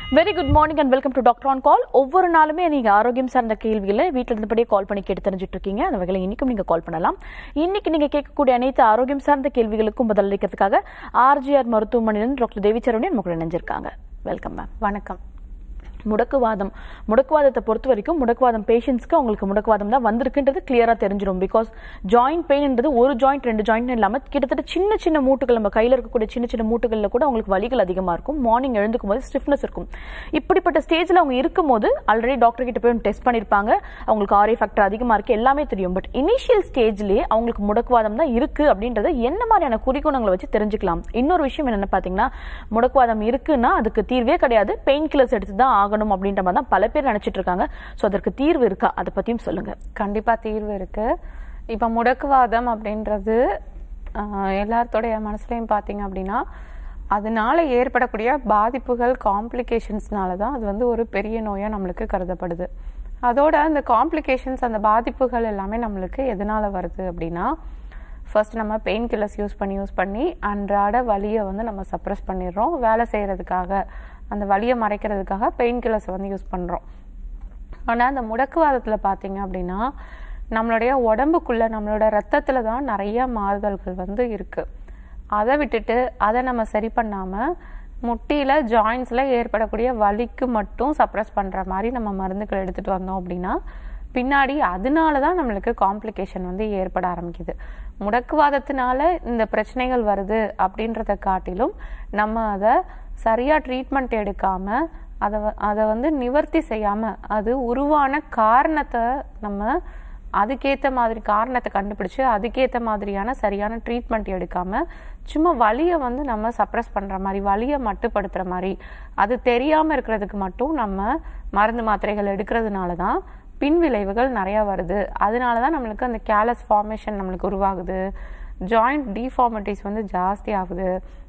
Very good morning and welcome to doctor on call ஒவ்வொரு நாளுமே நீங்கள் ஆரோக்கியம் சார்ந்த கேள்விகளை வீட்டில் இருந்தபடியே கால் பண்ணி கேட்டு தெரிஞ்சுட்டு இருக்கீங்க அந்த வகையில் இன்னைக்கும் நீங்கள் கால் பண்ணலாம் இன்னைக்கு நீங்கள் கேட்கக்கூடிய அனைத்து ஆரோக்கியம் சார்ந்த கேள்விகளுக்கும் பதிலளிக்கிறதுக்காக ஆர்ஜிஆர் மருத்துவமனையிலிருந்து டாக்டர் தேவி சரவணி நமக்கு இணைஞ்சிருக்காங்க வெல்கம் மேம் வணக்கம் முடக்குவாதம் முடக்குவாதத்தை பொறுத்த வரைக்கும் முடக்குவாதம் பேஷண்ட்ஸ்க்கு அவங்களுக்கு முடக்குவாதம் தான் வந்திருக்குன்றது கிளியரா தெரிஞ்சிடும் பிகாஸ் ஜாயிண்ட் பெயின்ன்றது ஒரு ஜாயிண்ட் ரெண்டு ஜாயிண்ட் இல்லாம கிட்டத்தட்ட சின்ன சின்ன மூட்டுகள் நம்ம கையில இருக்கக்கூடிய சின்ன சின்ன மூட்டுகள்ல கூட அவங்களுக்கு வலிகள் அதிகமா இருக்கும் மார்னிங் எழுந்துக்கும் போது ஸ்டிஃப்னஸ் இருக்கும் இப்படிப்பட்ட ஸ்டேஜ்ல அவங்க இருக்கும்போது ஆல்ரெடி டாக்டர் கிட்ட போய் டெஸ்ட் பண்ணிருப்பாங்க அவங்களுக்கு ஆரே ஃபேக்டர் அதிகமா இருக்கு எல்லாமே தெரியும் பட் இனிஷியல் ஸ்டேஜ்லயே அவங்களுக்கு முடக்குவாதம் தான் இருக்கு அப்படின்றத என்ன மாதிரியான குறிக்கோணங்களை வச்சு தெரிஞ்சுக்கலாம் இன்னொரு விஷயம் என்னன்னு பாத்தீங்கன்னா முடக்குவாதம் இருக்குன்னா அதுக்கு தீர்வே கிடையாது பெயின் கில்லர்ஸ் எடுத்து தான் ஆகணும் அப்படின்ற மாதிரி தான் பல பேர் நினைச்சிட்டு இருக்காங்க ஸோ அதற்கு தீர்வு இருக்கா அதை பத்தியும் சொல்லுங்க கண்டிப்பா தீர்வு இருக்கு இப்ப முடக்குவாதம் அப்படின்றது ஆஹ், எல்லாத்தோடைய மனசுலயும் பாத்தீங்க அப்படின்னா அதனால ஏற்படக்கூடிய பாதிப்புகள் காம்ப்ளிகேஷன்ஸ்னால தான் அது வந்து ஒரு பெரிய நோயா நம்மளுக்கு கருதப்படுது அதோட அந்த காம்ப்ளிகேஷன்ஸ் அந்த பாதிப்புகள் எல்லாமே நம்மளுக்கு எதனால வருது அப்படின்னா ஃபர்ஸ்ட் நம்ம பெயின் கில்லர்ஸ் யூஸ் பண்ணி யூஸ் பண்ணி அன்றாட வலியை வந்து நம்ம சப்ரஸ் பண்ணிடுறோம் வேலை செய்யறதுக்காக அந்த வலியை மறைக்கிறதுக்காக பெயின் கில்லர்ஸை வந்து யூஸ் பண்ணுறோம் ஆனால் அந்த முடக்குவாதத்தில் பார்த்தீங்க அப்படின்னா நம்மளுடைய உடம்புக்குள்ள நம்மளோட ரத்தத்தில் தான் நிறைய மாறுதல்கள் வந்து இருக்கு அதை விட்டுட்டு அதை நம்ம சரி பண்ணாமல் முட்டியில் ஜாயின்ஸில் ஏற்படக்கூடிய வலிக்கு மட்டும் சப்ரஸ் பண்ணுற மாதிரி நம்ம மருந்துகள் எடுத்துகிட்டு வந்தோம் அப்படின்னா பின்னாடி அதனால தான் நம்மளுக்கு காம்ப்ளிகேஷன் வந்து ஏற்பட ஆரம்பிக்குது முடக்குவாதத்தினால இந்த பிரச்சனைகள் வருது அப்படின்றத காட்டிலும் நம்ம அதை சரியாக ட்ரீட்மெண்ட் எடுக்காமல் அதை வ- அதை வந்து நிவர்த்தி செய்யாமல் அது உருவான காரணத்தை நம்ம அதுக்கேற்ற மாதிரி காரணத்தை கண்டுபிடிச்சு அதுக்கேற்ற மாதிரியான சரியான ட்ரீட்மெண்ட் எடுக்காம சும்மா வலியை வந்து நம்ம சப்ரஸ் பண்ற மாதிரி வலியை மட்டுப்படுத்துற மாதிரி அது தெரியாம இருக்கிறதுக்கு மட்டும் நம்ம மருந்து மாத்திரைகள் எடுக்கிறதுனால தான் பின் விளைவுகள் நிறைய வருது அதனால தான் நம்மளுக்கு அந்த கேலஸ் ஃபார்மேஷன் நம்மளுக்கு உருவாகுது ஜாயிண்ட் டிஃபார்மிட்டிஸ் வந்து ஜாஸ்தி ஆகுது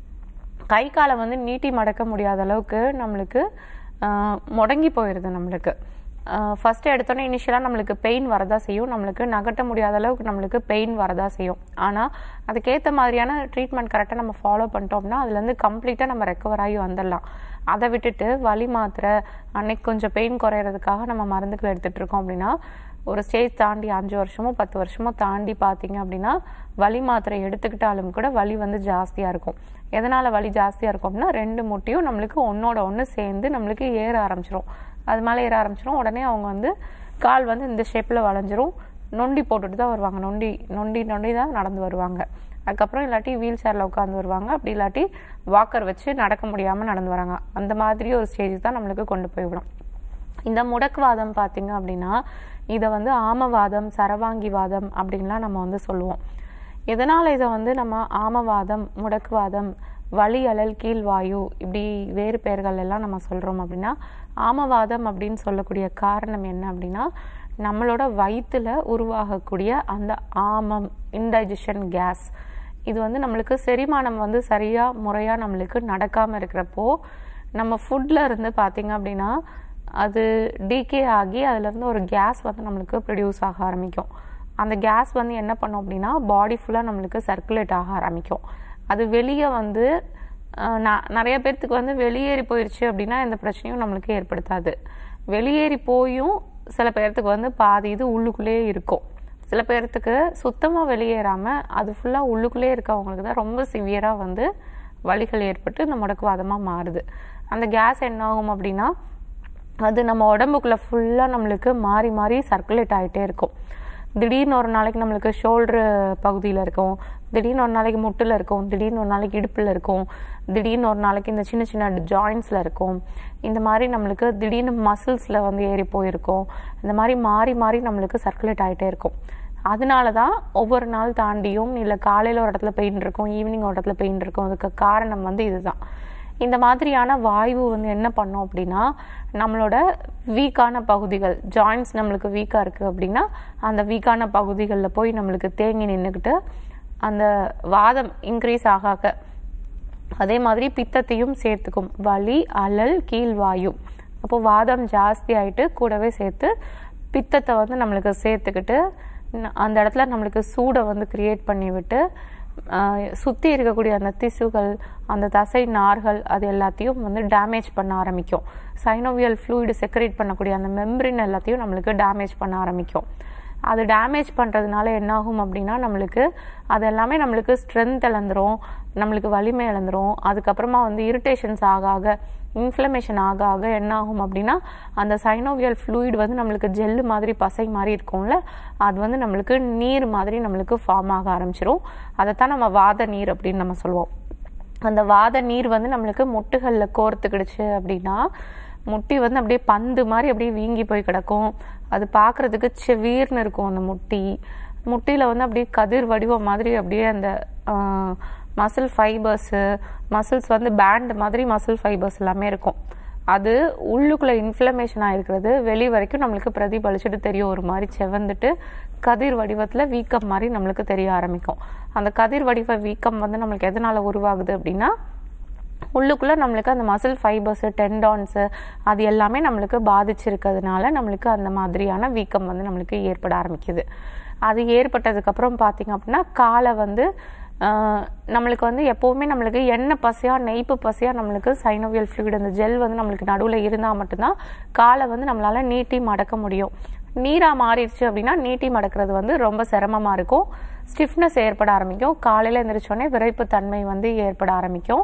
கை காலை வந்து நீட்டி மடக்க முடியாத அளவுக்கு நம்மளுக்கு ஆஹ், முடங்கி போயிடுது நம்மளுக்கு ஃபர்ஸ்ட் எடுத்தோன்னே இனிஷியலாக நம்மளுக்கு பெயின் வரதா செய்யும் நம்மளுக்கு நகட்ட முடியாத அளவுக்கு நம்மளுக்கு பெயின் வரதா செய்யும் ஆனால் அதுக்கேற்ற மாதிரியான ட்ரீட்மெண்ட் கரெக்டாக நம்ம ஃபாலோ பண்ணிட்டோம்னா அதுலேருந்து கம்ப்ளீட்டாக நம்ம ரெக்கவர் ஆகி வந்துடலாம் அதை விட்டுட்டு வலி மாத்திரை அன்னைக்கு கொஞ்சம் பெயின் குறையிறதுக்காக நம்ம மருந்துகள் எடுத்துட்டு இருக்கோம் அப்படின்னா ஒரு ஸ்டேஜ் தாண்டி அஞ்சு வருஷமோ பத்து வருஷமோ தாண்டி பார்த்தீங்க அப்படின்னா வலி மாத்திரை எடுத்துக்கிட்டாலும் கூட வலி வந்து ஜாஸ்தியாக இருக்கும் எதனால் வலி ஜாஸ்தியாக இருக்கும் அப்படின்னா ரெண்டு முட்டையும் நம்மளுக்கு ஒன்றோட ஒன்று சேர்ந்து நம்மளுக்கு ஏற ஆரம்பிச்சிரும் அது மேலே ஏற ஆரம்பிச்சிரும் உடனே அவங்க வந்து கால் வந்து இந்த ஷேப்பில் வளைஞ்சிரும் நொண்டி போட்டுட்டு தான் வருவாங்க நொண்டி நொண்டி நொண்டி தான் நடந்து வருவாங்க அதுக்கப்புறம் இல்லாட்டி வீல் சேரில் உட்காந்து வருவாங்க அப்படி இல்லாட்டி வாக்கர் வச்சு நடக்க முடியாமல் நடந்து வராங்க அந்த மாதிரி ஒரு ஸ்டேஜுக்கு தான் நம்மளுக்கு கொண்டு போய் விடும் இந்த முடக்குவாதம் பார்த்தீங்க அப்படின்னா இதை வந்து ஆமவாதம் சரவாங்கிவாதம் அப்படின்லாம் நம்ம வந்து சொல்லுவோம் எதனால் இதை வந்து நம்ம ஆமவாதம் முடக்குவாதம் வலி அழல் கீழ்வாயு இப்படி வேறு பெயர்கள் எல்லாம் நம்ம சொல்கிறோம் அப்படின்னா ஆமவாதம் அப்படின்னு சொல்லக்கூடிய காரணம் என்ன அப்படின்னா நம்மளோட வயிற்றுல உருவாகக்கூடிய அந்த ஆமம் இன்டைஜஷன் கேஸ் இது வந்து நம்மளுக்கு செரிமானம் வந்து சரியாக முறையாக நம்மளுக்கு நடக்காமல் இருக்கிறப்போ நம்ம ஃபுட்டில் இருந்து பார்த்தீங்க அப்படின்னா அது டீகே ஆகி அதுலேருந்து ஒரு கேஸ் வந்து நம்மளுக்கு ப்ரொடியூஸ் ஆக ஆரம்பிக்கும் அந்த கேஸ் வந்து என்ன பண்ணும் அப்படின்னா பாடி ஃபுல்லாக நம்மளுக்கு சர்க்குலேட் ஆக ஆரம்பிக்கும் அது வெளியே வந்து அஹ், ந- நிறைய பேர்த்துக்கு வந்து வெளியேறி போயிடுச்சு அப்படின்னா எந்த பிரச்சனையும் நம்மளுக்கு ஏற்படுத்தாது வெளியேறி போயும் சில பேர்த்துக்கு வந்து பாதி இது உள்ளுக்குள்ளேயே இருக்கும் சில பேர்த்துக்கு சுத்தமாக வெளியேறாமல் அது ஃபுல்லாக உள்ளுக்குள்ளேயே இருக்கவங்களுக்கு தான் ரொம்ப சிவியராக வந்து வலிகள் ஏற்பட்டு இந்த முடக்குவாதமாக மாறுது அந்த கேஸ் என்ன ஆகும் அப்படின்னா அது நம்ம உடம்புக்குள்ள ஃபுல்லாக நம்மளுக்கு மாறி மாறி சர்க்குலேட் ஆகிட்டே இருக்கும் திடீர்னு ஒரு நாளைக்கு நம்மளுக்கு ஷோல்டர் பகுதியில் இருக்கும் திடீர்னு ஒரு நாளைக்கு முட்டில் இருக்கும் திடீர்னு ஒரு நாளைக்கு இடுப்பில் இருக்கும் திடீர்னு ஒரு நாளைக்கு இந்த சின்ன சின்ன ஜாயின்ஸில் இருக்கும் இந்த மாதிரி நம்மளுக்கு திடீர்னு மசில்ஸில் வந்து ஏறி போயிருக்கும் இந்த மாதிரி மாறி மாறி நம்மளுக்கு சர்க்குலேட் ஆகிட்டே இருக்கும் அதனால தான் ஒவ்வொரு நாள் தாண்டியும் இல்லை காலையில் ஒரு இடத்துல பெயின் இருக்கும் ஈவினிங் ஒரு இடத்துல பெயின் இருக்கும் அதுக்கு காரணம் வந்து இதுதான் இந்த மாதிரியான வாய்வு வந்து என்ன பண்ணும் அப்படின்னா நம்மளோட வீக்கான பகுதிகள் ஜாயின்ஸ் நம்மளுக்கு வீக்காக இருக்குது அப்படின்னா அந்த வீக்கான பகுதிகளில் போய் நம்மளுக்கு தேங்கி நின்றுக்கிட்டு அந்த வாதம் இன்க்ரீஸ் ஆக ஆக அதே மாதிரி பித்தத்தையும் சேர்த்துக்கும் வலி அலல் கீழ்வாயு அப்போ வாதம் ஜாஸ்தி ஆயிட்டு கூடவே சேர்த்து பித்தத்தை வந்து நம்மளுக்கு சேர்த்துக்கிட்டு ந- அந்த இடத்துல நம்மளுக்கு சூடை வந்து கிரியேட் பண்ணி விட்டு சுற்றி இருக்கக்கூடிய அந்த திசுகள் அந்த தசை நார்கள் அது எல்லாத்தையும் வந்து டேமேஜ் பண்ண ஆரம்பிக்கும் சைனோவியல் ஃப்ளூயிடு செக்ரேட் பண்ணக்கூடிய அந்த மெம்பரின் எல்லாத்தையும் நம்மளுக்கு டேமேஜ் பண்ண ஆரம்பிக்கும் அது டேமேஜ் பண்ணுறதுனால என்னாகும் அப்படின்னா நம்மளுக்கு அது எல்லாமே நம்மளுக்கு ஸ்ட்ரென்த் இழந்துரும் நம்மளுக்கு வலிமை இழந்துரும் அதுக்கப்புறமா வந்து இரிட்டேஷன்ஸ் ஆக ஆக இன்ஃப்ளமேஷன் ஆக ஆக என்ன ஆகும் அப்படின்னா அந்த சைனோவியல் ஃப்ளூயிட் வந்து நம்மளுக்கு ஜெல்லு மாதிரி பசை மாதிரி இருக்கும்ல அது வந்து நம்மளுக்கு நீர் மாதிரி நம்மளுக்கு ஃபார்ம் ஆக ஆரம்பிச்சிரும் அதைத்தான் நம்ம வாத நீர் அப்படின்னு நம்ம சொல்லுவோம் அந்த வாத நீர் வந்து நம்மளுக்கு முட்டுகளில் கோர்த்துக்கிடுச்சு அப்படின்னா முட்டி வந்து அப்படியே பந்து மாதிரி அப்படியே வீங்கி போய் கிடக்கும் அது பார்க்கறதுக்கு செவீர்னு இருக்கும் அந்த முட்டி முட்டியில் வந்து அப்படியே கதிர் வடிவம் மாதிரி அப்படியே அந்த மசில் ஃபைபர்ஸு மசில்ஸ் வந்து பேண்ட் மாதிரி மசில் ஃபைபர்ஸ் எல்லாமே இருக்கும் அது உள்ளுக்குள்ள இன்ஃப்ளமேஷன் ஆயிருக்கிறது வெளி வரைக்கும் நம்மளுக்கு பிரதிபலிச்சுட்டு தெரியும் ஒரு மாதிரி செவந்துட்டு கதிர் வடிவத்தில் வீக்கம் மாதிரி நம்மளுக்கு தெரிய ஆரம்பிக்கும் அந்த கதிர் வடிவ வீக்கம் வந்து நம்மளுக்கு எதனால உருவாகுது அப்படின்னா உள்ளுக்குள்ள நம்மளுக்கு அந்த மசில் ஃபைபர்ஸு டெண்டான்ஸு அது எல்லாமே நம்மளுக்கு பாதிச்சிருக்கிறதுனால நம்மளுக்கு அந்த மாதிரியான வீக்கம் வந்து நம்மளுக்கு ஏற்பட ஆரம்பிக்குது அது ஏற்பட்டதுக்கப்புறம் பார்த்தீங்க அப்படின்னா காலை வந்து ஆஹ், நம்மளுக்கு வந்து எப்போவுமே நம்மளுக்கு எண்ணெய் பசையா நெய்ப்பு பசையா நம்மளுக்கு சைனோவியல் ஃப்ளூயிட் அந்த ஜெல் வந்து நம்மளுக்கு நடுவில் இருந்தால் மட்டும்தான் காலை வந்து நம்மளால நீட்டி மடக்க முடியும் நீராக மாறிடுச்சு அப்படின்னா நீட்டி மடக்கிறது வந்து ரொம்ப சிரமமாக இருக்கும் ஸ்டிஃப்னஸ் ஏற்பட ஆரம்பிக்கும் காலையில் எந்திரிச்சோடனே விரைப்பு தன்மை வந்து ஏற்பட ஆரம்பிக்கும்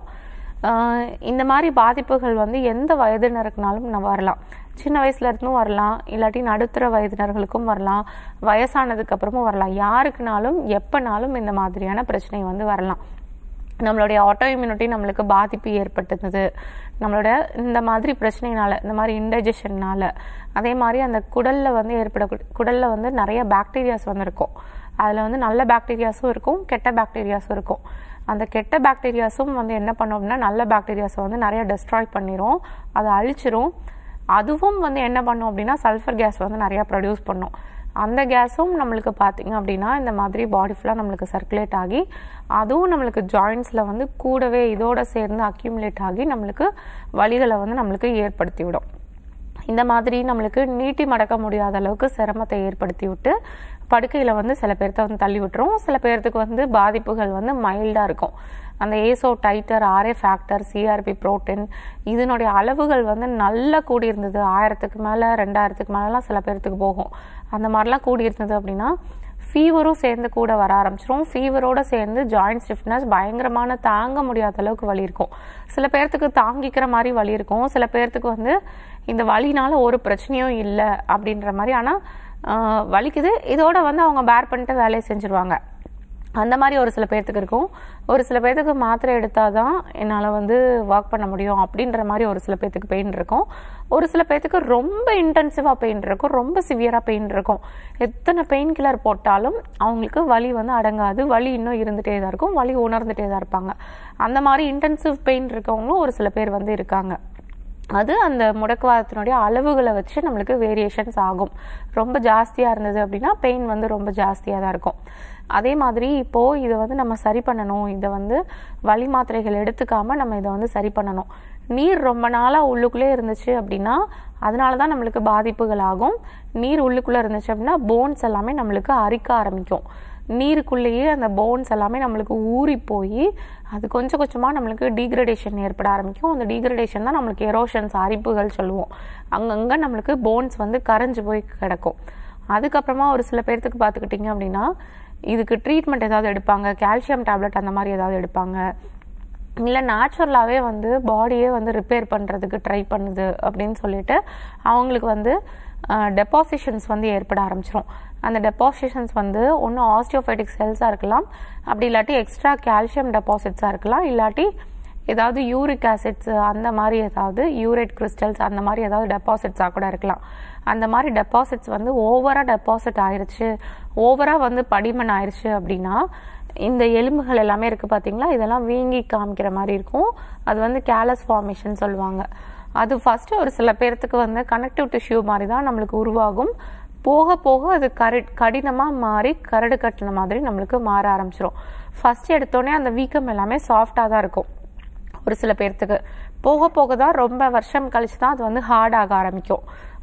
ஆஹ் இந்த மாதிரி பாதிப்புகள் வந்து எந்த வயதினருக்குனாலும் நான் வரலாம் சின்ன வயசுல இருந்தும் வரலாம் இல்லாட்டி நடுத்தர வயதினர்களுக்கும் வரலாம் வயசானதுக்கு அப்புறமும் வரலாம் யாருக்குனாலும் எப்பனாலும் இந்த மாதிரியான பிரச்சனை வந்து வரலாம் நம்மளுடைய ஆட்டோ இம்யூனிட்டி நம்மளுக்கு பாதிப்பு ஏற்பட்டது நம்மளோட இந்த மாதிரி பிரச்சனைனால இந்த மாதிரி இன்டைஜஷன்னால அதே மாதிரி அந்த குடல்ல வந்து ஏற்படக்கூடிய குடல்ல வந்து நிறைய பாக்டீரியாஸ் வந்து இருக்கும் அதில் வந்து நல்ல பாக்டீரியாஸும் இருக்கும் கெட்ட பாக்டீரியாஸும் இருக்கும் அந்த கெட்ட பாக்டீரியாஸும் வந்து என்ன பண்ணும் அப்படின்னா நல்ல பாக்டீரியாஸை வந்து நிறைய டெஸ்ட்ராய் பண்ணிரும் அதை அழிச்சிரும் அதுவும் வந்து என்ன பண்ணும் அப்படின்னா சல்ஃபர் கேஸ் வந்து நிறையா ப்ரொடியூஸ் பண்ணும் அந்த கேஸும் நம்மளுக்கு பார்த்தீங்க அப்படின்னா இந்த மாதிரி பாடி ஃபுல்லாக நம்மளுக்கு சர்க்குலேட் ஆகி அதுவும் நம்மளுக்கு ஜாயின்ஸில் வந்து கூடவே இதோட சேர்ந்து அக்யூமுலேட் ஆகி நம்மளுக்கு வலிகளை வந்து நம்மளுக்கு ஏற்படுத்தி விடும் இந்த மாதிரி நம்மளுக்கு நீட்டி மடக்க முடியாத அளவுக்கு சிரமத்தை ஏற்படுத்தி விட்டு படுக்கையில் வந்து சில பேர்த்த வந்து தள்ளி விட்டுரும் சில பேர்த்துக்கு வந்து பாதிப்புகள் வந்து மைல்டாக இருக்கும் அந்த ASO titre RA factor CRP protein இதனுடைய அளவுகள் வந்து நல்லா கூடியிருந்தது ஆயிரத்துக்கு மேலே ரெண்டாயிரத்துக்கு மேலெலாம் சில பேர்த்துக்கு போகும் அந்த மாதிரிலாம் கூடியிருந்தது அப்படின்னா ஃபீவரும் சேர்ந்து கூட வர ஆரம்பிச்சிரும் ஃபீவரோட சேர்ந்து ஜாயிண்ட் ஸ்டிஃப்னஸ் பயங்கரமான தாங்க முடியாத அளவுக்கு வலி இருக்கும் சில பேர்த்துக்கு தாங்கிக்கிற மாதிரி வலி இருக்கும் சில பேர்த்துக்கு வந்து இந்த வலினால ஒரு பிரச்சனையும் இல்லை அப்படின்ற மாதிரி ஆனால் வலிக்குது இதோட வந்து அவங்க பேர் பண்ணிட்டு வேலையை செஞ்சுருவாங்க அந்த மாதிரி ஒரு சில பேர்த்துக்கு இருக்கும் ஒரு சில பேர்த்துக்கு மாத்திரை எடுத்தால் தான் என்னால் வந்து ஒர்க் பண்ண முடியும் அப்படின்ற மாதிரி ஒரு சில பேர்த்துக்கு பெயின் இருக்கும் ஒரு சில பேர்த்துக்கு ரொம்ப இன்டென்சிவாக பெயின் இருக்கும் ரொம்ப சிவியராக பெயின் இருக்கும் எத்தனை பெயின் கில்லர் போட்டாலும் அவங்களுக்கு வலி வந்து அடங்காது வலி இன்னும் இருந்துகிட்டே தான் இருக்கும் வலி உணர்ந்துட்டே தான் இருப்பாங்க அந்த மாதிரி இன்டென்சிவ் பெயின் இருக்கவங்களும் ஒரு சில பேர் வந்து இருக்காங்க அது அந்த முடக்குவாதத்தினுடைய அளவுகளை வச்சு நம்மளுக்கு வேரியேஷன்ஸ் ஆகும் ரொம்ப ஜாஸ்தியாக இருந்தது அப்படின்னா பெயின் வந்து ரொம்ப ஜாஸ்தியாக தான் இருக்கும் அதே மாதிரி இப்போது இதை வந்து நம்ம சரி பண்ணணும் இதை வந்து வலி மாத்திரைகள் எடுத்துக்காம நம்ம இதை வந்து சரி பண்ணணும் நீர் ரொம்ப நாளாக உள்ளுக்குள்ளே இருந்துச்சு அப்படின்னா அதனால தான் நம்மளுக்கு பாதிப்புகள் ஆகும் நீர் உள்ளுக்குள்ளே இருந்துச்சு அப்படின்னா போன்ஸ் எல்லாமே நம்மளுக்கு அரிக்க ஆரம்பிக்கும் நீருக்குள்ளேயே அந்த போன்ஸ் எல்லாமே நம்மளுக்கு ஊறி போய் அது கொஞ்சம் கொஞ்சமாக நம்மளுக்கு டீக்ரடேஷன் ஏற்பட ஆரம்பிக்கும் அந்த டீக்ரடேஷன் தான் நம்மளுக்கு எரோஷன்ஸ் அரிப்புகள் சொல்லுவோம் அங்கங்கே நம்மளுக்கு போன்ஸ் வந்து கரைஞ்சு போய் கிடக்கும் அதுக்கப்புறமா ஒரு சில பேர்த்துக்கு பார்த்துக்கிட்டிங்க அப்படின்னா இதுக்கு ட்ரீட்மெண்ட் ஏதாவது எடுப்பாங்க கால்சியம் டேப்லெட் அந்த மாதிரி ஏதாவது எடுப்பாங்க இல்லை நேச்சுரலாகவே வந்து பாடியே வந்து ரிப்பேர் பண்ணுறதுக்கு ட்ரை பண்ணுது அப்படின்னு சொல்லிட்டு அவங்களுக்கு வந்து டெபாசிஷன்ஸ் வந்து ஏற்பட ஆரம்பிச்சிரும் அந்த டெபாசிஷன்ஸ் வந்து ஒன்று ஆஸ்டியோஃபைட்டிக் செல்ஸாக இருக்கலாம் அப்படி இல்லாட்டி எக்ஸ்ட்ரா கால்சியம் டெபாசிட்ஸாக இருக்கலாம் இல்லாட்டி ஏதாவது யூரிக் ஆசிட்ஸ் அந்த மாதிரி ஏதாவது யூரேட் கிறிஸ்டல்ஸ் அந்த மாதிரி ஏதாவது டெபாசிட்ஸாக கூட இருக்கலாம் அந்த மாதிரி டெபாசிட்ஸ் வந்து ஓவராக டெபாசிட் ஆயிருச்சு ஓவராக வந்து படிமன் ஆயிருச்சு அப்படின்னா இந்த எலும்புகள் எல்லாமே இருக்குது பார்த்தீங்களா இதெல்லாம் வீங்கி காமிக்கிற மாதிரி இருக்கும் அது வந்து கேலஸ் ஃபார்மேஷன் சொல்லுவாங்க அது ஃபஸ்ட்டு ஒரு சில பேர்த்துக்கு வந்து கனெக்டிவ் டிஷ்யூ மாதிரி தான் நம்மளுக்கு உருவாகும் போக போக அது கரி கடினமாக மாறி கரடு கட்டின மாதிரி நம்மளுக்கு மாற ஆரம்பிச்சிரும் ஃபர்ஸ்ட் எடுத்தோடனே அந்த வீக்கம் எல்லாமே சாஃப்டாக தான் இருக்கும் ஒரு சில பேர்த்துக்கு போக போக தான் ரொம்ப வருஷம் கழிச்சு தான் அது வந்து ஹார்ட் ஆக ஆரம்பிக்கும்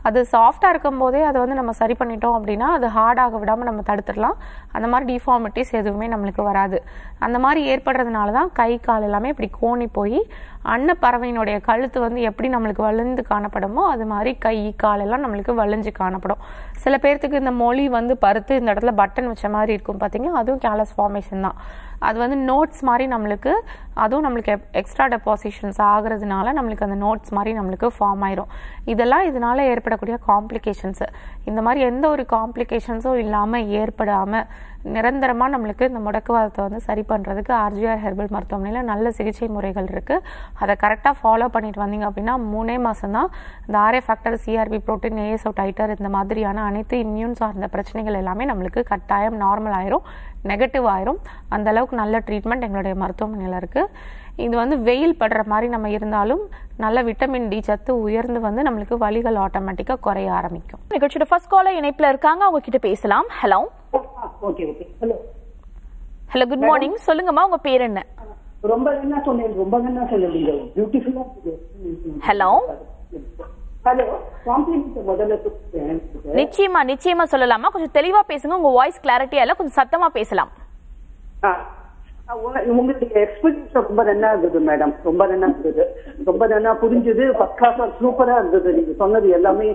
அது சாஃப்டாக இருக்கும் போதே அதை வந்து நம்ம சரி பண்ணிட்டோம் அப்படின்னா அது ஹார்டாக விடாமல் நம்ம தடுத்துடலாம் அந்த மாதிரி டிஃபார்மிட்டிஸ் எதுவுமே நம்மளுக்கு வராது அந்த மாதிரி ஏற்படுறதுனால தான் கை கால் எல்லாமே இப்படி கோணி போய் அன்னப்பறவையினுடைய கழுத்து வந்து எப்படி நம்மளுக்கு வளைந்து காணப்படுமோ அது மாதிரி கை கால் எல்லாம் நம்மளுக்கு வளைஞ்சு காணப்படும் சில பேர்த்துக்கு இந்த மொழி வந்து பருத்து இந்த இடத்துல பட்டன் வச்ச மாதிரி இருக்கும் பார்த்தீங்கன்னா அதுவும் கேலஸ் ஃபார்மேஷன் தான் அது வந்து நோட்ஸ் மாதிரி நம்மளுக்கு அதுவும் நம்மளுக்கு எக்ஸ்ட்ரா டெபாசிஷன்ஸ் ஆகுறதுனால நம்மளுக்கு அந்த நோட்ஸ் மாதிரி நம்மளுக்கு ஃபார்ம் ஆயிரும் இதெல்லாம் இதனால ஏற்படக்கூடிய காம்ப்ளிகேஷன்ஸ் இந்த மாதிரி எந்த ஒரு காம்ப்ளிகேஷன்ஸும் இல்லாமல் ஏற்படாமல் நிரந்தரமாக நம்மளுக்கு இந்த முடக்குவாதத்தை வந்து சரி பண்ணுறதுக்கு ஆர்ஜிஆர் ஹெர்பல் மருத்துவமனையில் நல்ல சிகிச்சை முறைகள் இருக்குது அதை கரெக்டாக ஃபாலோ பண்ணிட்டு வந்தீங்க அப்படின்னா மூணே மாதம் தான் இந்த RA factor CRP protein ASO titre இந்த மாதிரியான அனைத்து இம்யூன் சார்ந்த பிரச்சனைகள் எல்லாமே நம்மளுக்கு கட்டாயம் நார்மல் ஆயிரும் நெகட்டிவ் ஆயிரும் அந்த அளவுக்கு நல்ல ட்ரீட்மெண்ட் எங்களுடைய மருத்துவமனையில் இருக்குது இது வந்து வெயில் படுற மாதிரி நம்ம இருந்தாலும் நல்ல விட்டமின் டி சத்து உயர்ந்து வந்து நம்மளுக்கு வலிகள் ஆட்டோமேட்டிக்காக குறைய ஆரம்பிக்கும் நிகழ்ச்சியோட ஃபர்ஸ்ட் காலர் இணைப்புல இருக்காங்க அவங்க கிட்ட பேசலாம் hello okay okay hello hello good morning சொல்லுங்கம்மா உங்க பேர் என்ன ரொம்ப என்ன சொன்னேன் ரொம்ப என்ன சொல்லுவீங்க பியூட்டிஃபுல்லா ஹலோ ஹலோ காம்ப்ளிமெண்ட் முதல்ல கொடுத்தேன் நிச்சயமா நிச்சயமா சொல்லலாமா கொஞ்சம் தெளிவா பேசுங்க உங்க வாய்ஸ் கிளாரிட்டியா இல்ல கொஞ்சம் சத்தமா பேசலாம் ஆ. ஆ, உங்க- உங்களுடைய எக்ஸ்பீரியன்ஸ் ரொம்ப நல்லா இருந்தது மேடம் ரொம்ப நல்லா இருந்தது ரொம்ப நல்லா புரிஞ்சது ஃபர்ஸ்ட் கிளாஸா சூப்பரா இருந்தது நீங்க சொன்னது எல்லாமே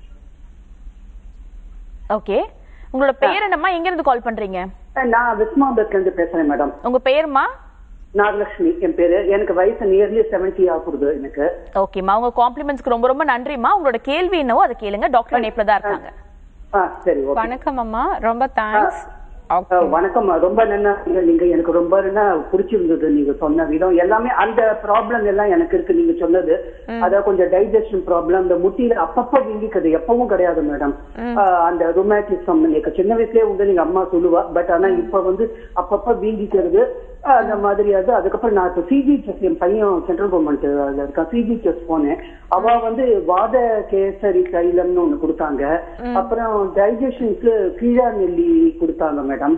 ஓகே உங்களோட பெயர் என்னம்மா எங்க இருந்து கால் பண்றீங்க நான் விஸ்மாபத்ல இருந்து பேசுறேன் மேடம் உங்க பெயர்மா நாகலட்சுமி என் பேரு எனக்கு வயசு நியர்லி செவன்டி ஆகுது எனக்கு ஓகேம்மா உங்க காம்ப்ளிமெண்ட்ஸ்க்கு ரொம்ப ரொம்ப நன்றிம்மா உங்களோட கேள்வி என்னவோ அதை கேளுங்க டாக்டர் இணைப்புல தான் இருக்காங்க ஆ சரி ஓகே வணக்கம் அம்மா ரொம்ப தேங்க்ஸ் ஆ, வணக்கம் ரொம்ப நல்லா இருந்தீங்க. நீங்க எனக்கு ரொம்ப என்ன பிடிச்சிருந்தது நீங்க சொன்ன விதம் எல்லாமே அந்த ப்ராப்ளம் எல்லாம் எனக்கு இருக்கு நீங்க சொன்னது அதான் கொஞ்சம் டைஜஷன் ப்ராப்ளம் இந்த முட்டியில அப்பப்ப வீங்கிக்கிறது எப்பவும் கிடையாது மேடம் அந்த ரொமாட்டிசம் எனக்கு சின்ன வயசுலயே உண்டு நீங்க அம்மா சொல்லுவா பட் ஆனா இப்ப வந்து அப்பப்ப வீங்கிக்கிறது ஆ, அந்த மாதிரி அது அதுக்கப்புறம் நான் இப்போ சிஜிஹெச் என் பையன் சென்ட்ரல் கவர்மெண்ட் அதுல இருக்கா சிஜிஹெச் போனேன் அவ வந்து வாத கேசரி தைலம்னு ஒண்ணு கொடுத்தாங்க அப்புறம் டைஜஷனுக்கு கீழா நெல்லி கொடுத்தாங்க மேடம்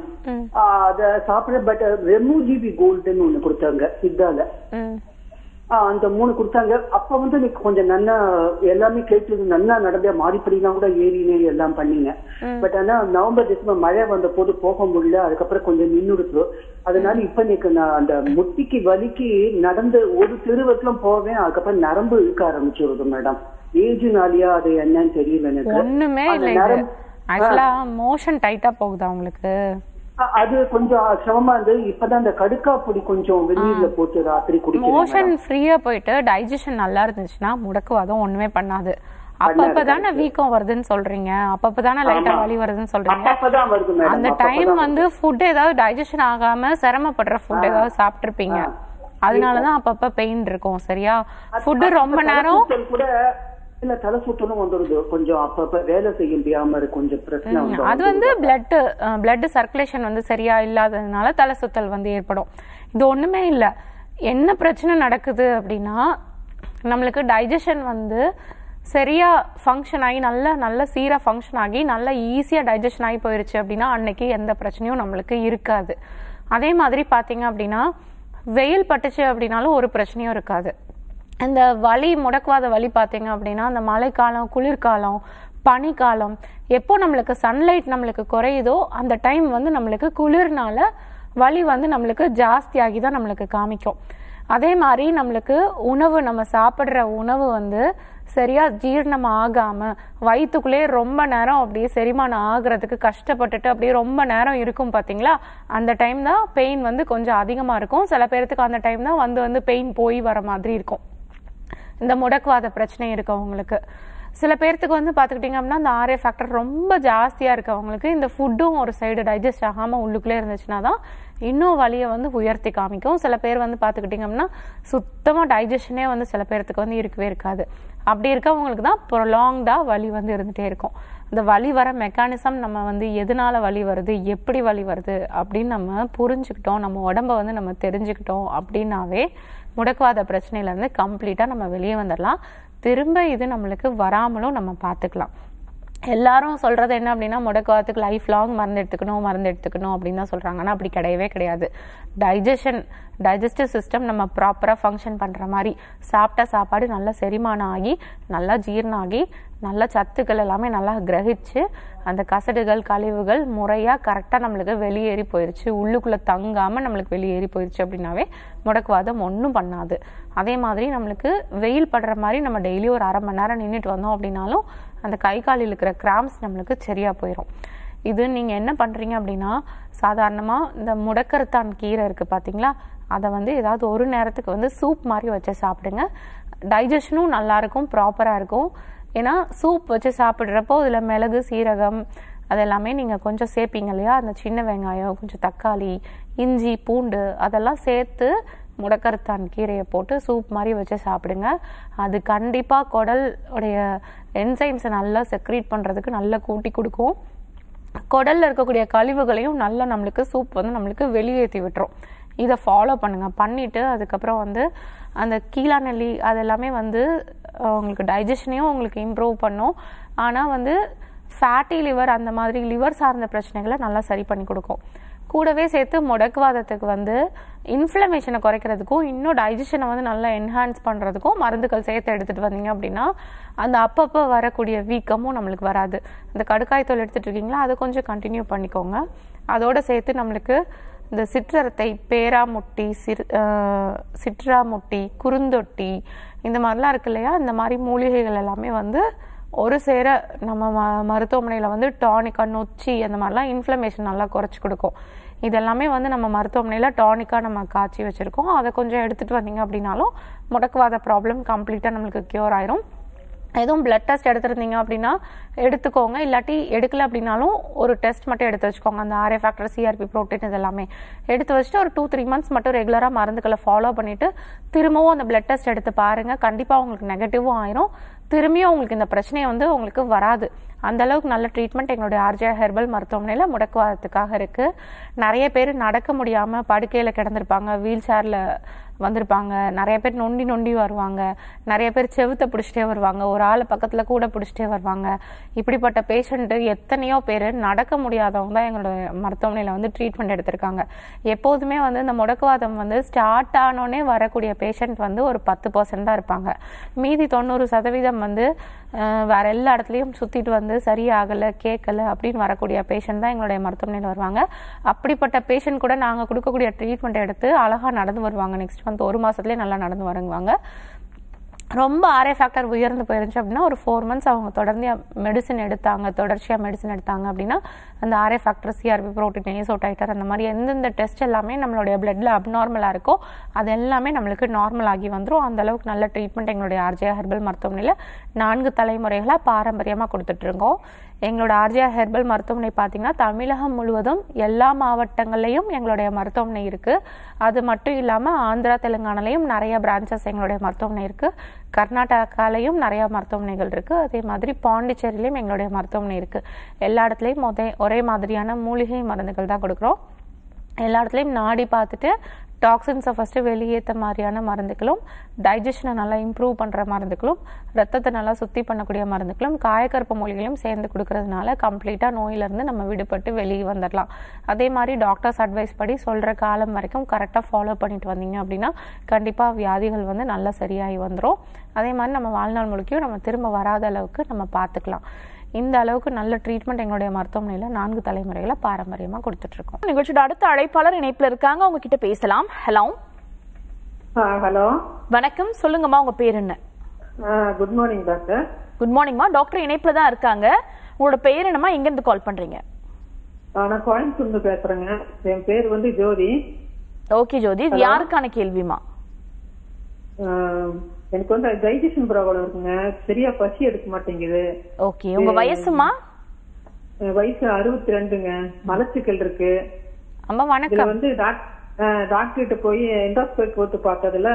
அத சாப்பிட பட் ரெமூஜிபி கோல்டுன்னு ஒண்ணு கொடுத்தாங்க சித்தால ம் ஆ, அந்த மூணு கொடுத்தாங்க அப்ப வந்து எனக்கு கொஞ்சம் நல்லா எல்லாமே கேட்டது நல்லா நடந்தே மாடிப்படிலாம் கூட ஏறினே எல்லாம் பண்ணீங்க பட் ஆனா நவம்பர் டிசம்பர் மழை வந்த போது போக முடியல அதுக்கப்புறம் கொஞ்சம் நின்னுடுச்சு அதனால இப்ப எனக்கு நான் அந்த முட்டிக்கு வலிக்கு நடந்து ஒரு தெருவத்திலும் போவேன் அதுக்கப்புறம் நரம்பு இழுக்க ஆரம்பிச்சிருது மேடம் ஏஜ்னாலியா அது என்னன்னு தெரியல எனக்கு ஒண்ணுமே அந்த இல்லை இது நரம்பு- ஆக்சுவலா மோஷன் டைட்டா போகுதா உங்களுக்கு அ- அது கொஞ்சம் சிரமமா இருந்தது இப்பதான் அந்த கடுக்கா பொடி கொஞ்சம் வெந்நீர்ல போட்டு ராத்திரி குடிக்கிறேன் மோஷன் ஃப்ரீயா போயிட்டு டைஜஷன் நல்லா இருந்துச்சுன்னா முடக்குவாதம் ஒண்ணுமே பண்ணாது அப்பப்ப தானே வீக்கம் வருதுன்னு சொல்றீங்க அப்பப்ப தானே லைட்டா வலி வருதுன்னு சொல்றீங்க அப்பதான் வருது மேடம் அந்த டைம் வந்து ஃபுட் ஏதாவது டைஜஷன் ஆகாம சிரமப்படுற ஃபுட் ஏதாவது சாப்பிட்டிருப்பீங்க அதனாலதான் அப்பப்ப பெயின் இருக்கும் சரியா ஃபுட் ரொம்ப நேரம் தலைசுத்தல் கூட இல்ல தலை சுத்தலும் வந்துருது கொஞ்சம் அப்பப்ப வேலை செய்ய முடியாம இருக்கு கொஞ்சம் பிரச்சனை வந்து அது வந்து பிளட் பிளட் சர்க்குலேஷன் வந்து சரியா இல்லாததுனால தலை சுத்தல் வந்து ஏற்படும் இது ஒண்ணுமே இல்லை என்ன பிரச்சனை நடக்குது அப்படின்னா நம்மளுக்கு டைஜஷன் வந்து சரியா ஃபங்க்ஷன் ஆகி நல்ல நல்ல சீரா ஃபங்க்ஷன் ஆகி நல்ல ஈஸியா டைஜஷன் ஆகி போயிருச்சு அப்படின்னா அன்னைக்கு எந்த பிரச்சனையும் நம்மளுக்கு இருக்காது அதே மாதிரி பாத்தீங்க அப்படின்னா வெயில் பட்டுச்சு அப்படின்னாலும் ஒரு பிரச்சனையும் இருக்காது இந்த வலி முடக்குவாத வலி பார்த்தீங்க அப்படின்னா அந்த மழைக்காலம் குளிர்காலம் பனிக்காலம் எப்போ நம்மளுக்கு சன்லைட் நம்மளுக்கு குறையுதோ அந்த டைம் வந்து நம்மளுக்கு குளிர்னால வலி வந்து நம்மளுக்கு ஜாஸ்தியாகி தான் நம்மளுக்கு காமிக்கும் அதே மாதிரி நம்மளுக்கு உணவு நம்ம சாப்பிட்ற உணவு வந்து சரியா ஜீரணம் ஆகாம வயிற்றுக்குள்ளே ரொம்ப நேரம் அப்படியே செரிமானம் ஆகுறதுக்கு கஷ்டப்பட்டுட்டு அப்படியே ரொம்ப நேரம் இருக்கும் பாத்தீங்களா அந்த டைம் தான் பெயின் வந்து கொஞ்சம் அதிகமா இருக்கும் சில பேர்த்துக்கு அந்த டைம் தான் வந்து வந்து பெயின் போய் வர மாதிரி இருக்கும் இந்த முடக்குவாத பிரச்சனை இருக்கவங்களுக்கு சில பேர்த்துக்கு வந்து பார்த்துக்கிட்டிங்க அப்படின்னா அந்த ஆர்ஏ ஃபேக்டர் ரொம்ப ஜாஸ்தியாக இருக்கவங்களுக்கு இந்த ஃபுட்டும் ஒரு சைடு டைஜஸ்ட் ஆகாமல் உள்ளுக்குள்ளே இருந்துச்சுன்னா தான் இன்னும் வலியை வந்து உயர்த்தி காமிக்கும் சில பேர் வந்து பார்த்துக்கிட்டிங்க அப்படின்னா சுத்தமாக டைஜஷனே வந்து சில பேர்த்துக்கு வந்து இருக்கவே இருக்காது அப்படி இருக்கவங்களுக்கு தான் ப்ரொலாங்டாக வலி வந்து இருந்துகிட்டே இருக்கும் இந்த வலி வர மெக்கானிசம் நம்ம வந்து எதனால வலி வருது எப்படி வலி வருது அப்படின்னு நம்ம புரிஞ்சுக்கிட்டோம் நம்ம உடம்ப வந்து நம்ம தெரிஞ்சுக்கிட்டோம் அப்படின்னாவே முடக்குவாத பிரச்சனையிலேருந்து கம்ப்ளீட்டாக நம்ம வெளியே வந்துடலாம் திரும்ப இது நம்மளுக்கு வராமலும் நம்ம பார்த்துக்கலாம் எல்லாரும் சொல்றது என்ன அப்படின்னா முடக்குவாதத்துக்கு லைஃப் லாங் மருந்து எடுத்துக்கணும் மருந்து எடுத்துக்கணும் அப்படின்னு தான் சொல்றாங்க ஆனால் அப்படி கிடையவே கிடையாது டைஜஷன் டைஜஸ்டிவ் சிஸ்டம் நம்ம ப்ராப்பராக ஃபங்க்ஷன் பண்ணுற மாதிரி சாப்பிட்ட சாப்பாடு நல்லா செரிமானம் ஆகி நல்லா ஜீரணம் ஆகி நல்ல சத்துக்கள் எல்லாமே நல்லா கிரகிச்சு அந்த கசடுகள் கழிவுகள் முறையாக கரெக்டாக நம்மளுக்கு வெளியேறி போயிருச்சு உள்ளுக்குள்ளே தங்காமல் நம்மளுக்கு வெளியேறி போயிருச்சு அப்படின்னாவே முடக்குவாதம் ஒன்றும் பண்ணாது அதே மாதிரி நம்மளுக்கு வெயில் படுற மாதிரி நம்ம டெய்லி ஒரு அரை மணி நேரம் நின்றுட்டு வந்தோம் அப்படின்னாலும் அந்த கை காலில் இருக்கிற கிராம்ஸ் நம்மளுக்கு சரியாக போயிடும் இது நீங்கள் என்ன பண்ணுறீங்க அப்படின்னா சாதாரணமாக இந்த முடக்கரத்தான் கீரை இருக்குது பார்த்தீங்களா அதை வந்து ஏதாவது ஒரு நேரத்துக்கு வந்து சூப் மாதிரி வச்சு சாப்பிடுங்க டைஜஷனும் நல்லாயிருக்கும் ப்ராப்பராக இருக்கும் ஏன்னா சூப் வச்சு சாப்பிட்றப்போ இதில் மிளகு சீரகம் அதெல்லாமே நீங்கள் கொஞ்சம் சேர்ப்பீங்க இல்லையா அந்த சின்ன வெங்காயம் கொஞ்சம் தக்காளி இஞ்சி பூண்டு அதெல்லாம் சேர்த்து முடக்கரத்தான் கீரையை போட்டு சூப் மாதிரி வச்சு சாப்பிடுங்க அது கண்டிப்பாக குடல் உடைய என்சைம்ஸை நல்லா செக்ரீட் பண்ணுறதுக்கு நல்லா கூட்டி கொடுக்கும் குடல்ல இருக்கக்கூடிய கழிவுகளையும் நல்லா நம்மளுக்கு சூப் வந்து நம்மளுக்கு வெளியேற்றி விட்டுரும் இதை ஃபாலோ பண்ணுங்க பண்ணிட்டு அதுக்கப்புறம் வந்து அந்த கீழா நெல்லி அதெல்லாமே வந்து அஹ், உங்களுக்கு டைஜஷனையும் உங்களுக்கு இம்ப்ரூவ் பண்ணும் ஆனால் வந்து ஃபேட்டி லிவர் அந்த மாதிரி லிவர் சார்ந்த பிரச்சனைகளை நல்லா சரி பண்ணி கொடுக்கும் கூடவே சேர்த்து முடக்குவாதத்துக்கு வந்து இன்ஃப்ளமேஷனை குறைக்கிறதுக்கும் இன்னும் டைஜஷனை வந்து நல்லா என்ஹான்ஸ் பண்ணுறதுக்கும் மருந்துகள் சேர்த்து எடுத்துகிட்டு வந்தீங்க அப்படின்னா அந்த அப்பப்போ வரக்கூடிய வீக்கமும் நம்மளுக்கு வராது அந்த கடுக்காய் தோல் எடுத்துட்டு இருக்கீங்களா அதை கொஞ்சம் கண்டினியூ பண்ணிக்கோங்க அதோட சேர்த்து நம்மளுக்கு இந்த சிற்றரத்தை பேராமுட்டி சிறு அஹ், சிற்றாமுட்டி குறுந்தொட்டி இந்த மாதிரிலாம் இருக்கு இல்லையா இந்த மாதிரி மூலிகைகள் எல்லாமே வந்து ஒரு சேர நம்ம ம மருத்துவமனையில் வந்து டானிக்காக நொச்சி அந்த மாதிரிலாம் இன்ஃப்ளமேஷன் நல்லா குறைச்சி கொடுக்கும் இதெல்லாமே வந்து நம்ம மருத்துவமனையில் டானிக்காக நம்ம காய்ச்சி வச்சுருக்கோம் அதை கொஞ்சம் எடுத்துகிட்டு வந்தீங்க அப்படின்னாலும் முடக்குவாத ப்ராப்ளம் கம்ப்ளீட்டாக நம்மளுக்கு க்யூர் ஆயிரும் எதுவும் பிளட் டெஸ்ட் எடுத்திருந்தீங்க அப்படின்னா எடுத்துக்கோங்க இல்லாட்டி எடுக்கல அப்படின்னாலும் ஒரு டெஸ்ட் மட்டும் எடுத்து வச்சுக்கோங்க அந்த ஆர்ஏ ஃபேக்டர் சிஆர்பி ப்ரோட்டீன் இதெல்லாமே எடுத்து வச்சுட்டு ஒரு டூ த்ரீ மந்த்ஸ் மட்டும் ரெகுலராக மருந்துகளை ஃபாலோ பண்ணிட்டு திரும்பவும் அந்த பிளட் டெஸ்ட் எடுத்து பாருங்க கண்டிப்பாக உங்களுக்கு நெகட்டிவும் ஆயிரும் திரும்பியும் உங்களுக்கு இந்த பிரச்சனையை வந்து உங்களுக்கு வராது அந்த அளவுக்கு நல்ல ட்ரீட்மெண்ட் எங்களுடைய ஆர்ஜே ஹெர்பல் மருத்துவமனையில் முடக்குவாதத்துக்காக இருக்கு நிறைய பேர் நடக்க முடியாம படுக்கையில கிடந்திருப்பாங்க வீல் சேர்ல வந்திருப்பாங்க நிறைய பேர் நொண்டி நொண்டி வருவாங்க நிறைய பேர் செவுத்த பிடிச்சிட்டே வருவாங்க ஒரு ஆளை பக்கத்துல கூட பிடிச்சிட்டே வருவாங்க இப்படிப்பட்ட பேஷண்ட் எத்தனையோ பேர் நடக்க முடியாதவங்க தான் எங்களோட மருத்துவமனையில வந்து ட்ரீட்மெண்ட் எடுத்திருக்காங்க எப்போதுமே வந்து இந்த முடக்குவாதம் வந்து ஸ்டார்ட் ஆனோடனே வரக்கூடிய பேஷண்ட் வந்து ஒரு பத்து பர்சன்ட் தான் இருப்பாங்க மீதி தொண்ணூறு சதவீதம் வந்து அஹ், வேற எல்லா இடத்துலையும் சுத்திட்டு வந்து சரியாகல கேட்கல அப்படின்னு வரக்கூடிய பேஷண்ட் தான் எங்களுடைய மருத்துவமனையில் வருவாங்க அப்படிப்பட்ட பேஷண்ட் கூட நாங்க கொடுக்கக்கூடிய ட்ரீட்மெண்ட் எடுத்து அழகா நடந்து வருவாங்க நெக்ஸ்ட் மந்த் ஒரு மாசத்துலயே நல்லா நடந்து வருவாங்க ரொம்ப ஆர்ஏ ஃபேக்டர் உயர்ந்து போயிருந்துச்சு அப்படின்னா ஒரு ஃபோர் மந்த்ஸ் அவங்க தொடர்ந்து மெடிசன் எடுத்தாங்க தொடர்ச்சியாக மெடிசன் எடுத்தாங்க அப்படின்னா அந்த RA factor CRP protein ASO titre அந்த மாதிரி எந்தெந்த டெஸ்ட் எல்லாமே நம்மளுடைய பிளட்ல அப்நார்மலாக இருக்கோ அது எல்லாமே நம்மளுக்கு நார்மல் ஆகி வந்துரும் அந்த அளவுக்கு நல்ல ட்ரீட்மெண்ட் எங்களுடைய ஆர்ஜே ஹெர்பல் மருத்துவமனையில் நான்கு தலைமுறைகளாக பாரம்பரியமாக கொடுத்துட்டு இருக்கோம் எங்களோட ஆர்ஜியா ஹெர்பல் மருத்துவமனை பார்த்தீங்கன்னா தமிழகம் முழுவதும் எல்லா மாவட்டங்கள்லையும் எங்களுடைய மருத்துவமனை இருக்கு அது மட்டும் இல்லாமல் ஆந்திரா தெலுங்கானாலையும் நிறைய பிரான்ச்சஸ் எங்களுடைய மருத்துவமனை இருக்கு கர்நாடகாலையும் நிறைய மருத்துவமனைகள் இருக்கு அதே மாதிரி பாண்டிச்சேரியிலையும் எங்களுடைய மருத்துவமனை இருக்கு எல்லா இடத்துலையும் ஒரே ஒரே மாதிரியான மூலிகை மருந்துகள் தான் கொடுக்குறோம் எல்லா இடத்துலையும் நாடி பார்த்துட்டு டாக்ஸின்ஸை ஃபஸ்ட்டு வெளியேற்ற மாதிரியான மருந்துகளும் டைஜஷனை நல்லா இம்ப்ரூவ் பண்ணுற மருந்துகளும் ரத்தத்தை நல்லா சுத்தி பண்ணக்கூடிய மருந்துகளும் காயக்கருப்பு மூலிகளும் சேர்ந்து கொடுக்கறதுனால கம்ப்ளீட்டாக நோயிலிருந்து நம்ம விடுபட்டு வெளியே வந்துடலாம் அதே மாதிரி டாக்டர்ஸ் அட்வைஸ் படி சொல்கிற காலம் வரைக்கும் கரெக்டாக ஃபாலோ பண்ணிட்டு வந்தீங்க அப்படின்னா கண்டிப்பாக வியாதிகள் வந்து நல்லா சரியாகி வந்துடும் அதே மாதிரி நம்ம வாழ்நாள் முழுக்கையும் நம்ம திரும்ப வராத அளவுக்கு நம்ம பார்த்துக்கலாம் இந்த அளவுக்கு நல்ல ட்ரீட்மெண்ட் எங்களுடைய மருத்துவமனையில் நான்கு தலைமுறைகளை பாரம்பரியமாக கொடுத்துட்ருக்கோம் நிகழ்ச்சியோட அடுத்த அழைப்பாளர் இணைப்புல இருக்காங்க அவங்க கிட்ட பேசலாம் ஹலோ ஹலோ வணக்கம் சொல்லுங்கம்மா உங்க பேர் என்ன குட் மார்னிங் டாக்டர் குட் மார்னிங்மா டாக்டர் இணைப்புல தான் இருக்காங்க உங்களோட பேர் என்னம்மா எங்க இருந்து கால் பண்றீங்க நான் கோயம்புத்தூர்ந்து பேசுறேங்க என் பேர் வந்து ஜோதி ஓகே ஜோதி இது யாருக்கான கேள்விமா ஆஹ், எனக்கு வந்து டைஜஷன் ப்ராப்ளம் இருக்குங்க சரியா பசி எடுக்க மாட்டேங்குது ஓகே உங்க வயசுமா என் வயசு அறுபத்தி ரெண்டுங்க மலச்சிக்கல் இருக்கு அம்மா இதுல வணக்கம் வந்து டாக்- ஆஹ், டாக்டர் கிட்ட போய் எண்டோஸ்கோப் போட்டு பார்த்ததுல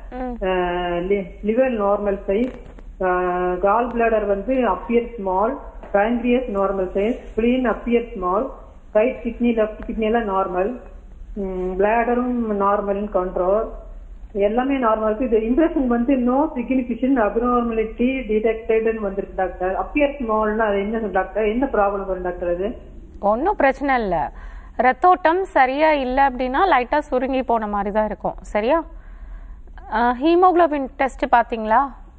liver normal size gall bladder வந்து appear small pancreas normal size spleen appear small right kidney left kidney எல்லாம் நார்மல் பிளாடரும் நார்மல் கண்ட்ரோல் எல்லாமே நார்மல் இருக்கு இது இம்ப்ரெஷன் வந்து நோ சிக்னிஃபிகன் அப்நார்மலிட்டி டிடெக்டட்னு வந்திருக்கு டாக்டர் அப்பியர் ஸ்மால்னா அது என்ன டாக்டர் என்ன ப்ராப்ளம் வரும் டாக்டர் அது ஒன்றும் பிரச்சனை இல்லை ரத்தோட்டம் சரியா இல்லை அப்படின்னா லைட்டாக சுருங்கி போன மாதிரி தான் இருக்கும் சரியா ஹீமோகுளோபின் டெஸ்ட் பார்த்தீங்களா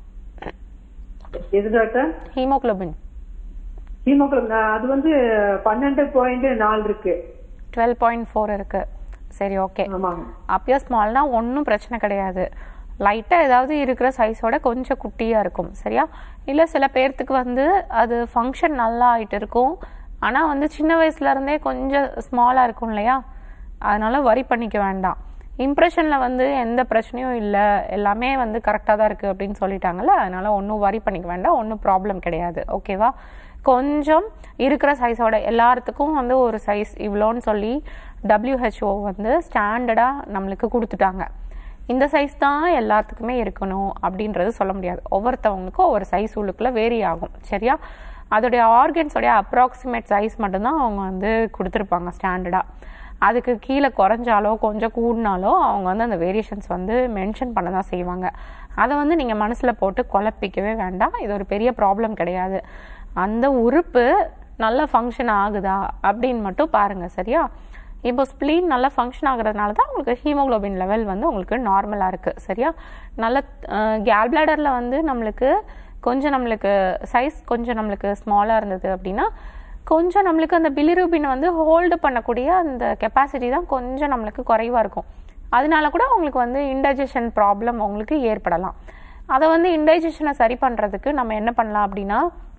எது டாக்டர் ஹீமோகுளோபின் ஹீமோகுளோபின் அது வந்து பன்னெண்டு பாயிண்ட் நாலு இருக்கு டுவெல் பாயிண்ட் ஃபோர் இருக்கு சரி ஓகே ஆமாங்க அப்பயோ ஸ்மால்னா ஒன்றும் பிரச்சனை கிடையாது லைட்டாக ஏதாவது இருக்கிற சைஸோட கொஞ்சம் குட்டியாக இருக்கும் சரியா இல்லை சில பேர்த்துக்கு வந்து அது ஃபங்க்ஷன் நல்லா ஆயிட்டு இருக்கும் ஆனால் வந்து சின்ன வயசுல இருந்தே கொஞ்சம் ஸ்மாலாக இருக்கும் இல்லையா அதனால வரி பண்ணிக்க வேண்டாம் இம்ப்ரெஷனில் வந்து எந்த பிரச்சனையும் இல்லை எல்லாமே வந்து கரெக்டாக தான் இருக்குது அப்படின்னு சொல்லிட்டாங்கல்ல அதனால ஒன்றும் வரி பண்ணிக்க வேண்டாம் ஒன்றும் ப்ராப்ளம் கிடையாது ஓகேவா கொஞ்சம் இருக்கிற சைஸோட எல்லாத்துக்கும் வந்து ஒரு சைஸ் இவ்வளோன்னு சொல்லி WHO வந்து ஸ்டாண்டர்டாக நம்மளுக்கு கொடுத்துட்டாங்க இந்த சைஸ் தான் எல்லாத்துக்குமே இருக்கணும் அப்படின்றது சொல்ல முடியாது ஒவ்வொருத்தவங்களுக்கும் ஒவ்வொரு சைஸ் உள்ளுக்குள்ள வேரி ஆகும் சரியா அதோடைய ஆர்கன்ஸோடைய அப்ராக்சிமேட் சைஸ் மட்டும்தான் அவங்க வந்து கொடுத்துருப்பாங்க ஸ்டாண்டர்டாக அதுக்கு கீழே குறைஞ்சாலோ கொஞ்சம் கூடினாலோ அவங்க வந்து அந்த வேரியேஷன்ஸ் வந்து மென்ஷன் பண்ண தான் செய்வாங்க அதை வந்து நீங்கள் மனசில் போட்டு குழப்பிக்கவே வேண்டாம் இது ஒரு பெரிய ப்ராப்ளம் கிடையாது அந்த உறுப்பு நல்லா ஃபங்க்ஷன் ஆகுதா அப்படின்னு மட்டும் பாருங்க சரியா இப்போ ஸ்ப்ளீன் நல்லா ஃபங்க்ஷன் ஆகுறதுனால தான் உங்களுக்கு ஹீமோகுளோபின் லெவல் வந்து உங்களுக்கு நார்மலாக இருக்குது சரியா நல்ல கேல் பிளாடரில் வந்து நம்மளுக்கு கொஞ்சம் நம்மளுக்கு சைஸ் கொஞ்சம் நம்மளுக்கு ஸ்மாலாக இருந்தது அப்படின்னா கொஞ்சம் நம்மளுக்கு அந்த பிலிரூபின் வந்து ஹோல்டு பண்ணக்கூடிய அந்த கெப்பாசிட்டி தான் கொஞ்சம் நம்மளுக்கு குறைவாக இருக்கும் அதனால கூட உங்களுக்கு வந்து இன்டைஜஷன் ப்ராப்ளம் உங்களுக்கு ஏற்படலாம் அதை வந்து இன்டைஜஷனை சரி பண்ணுறதுக்கு நம்ம என்ன பண்ணலாம் அப்படின்னா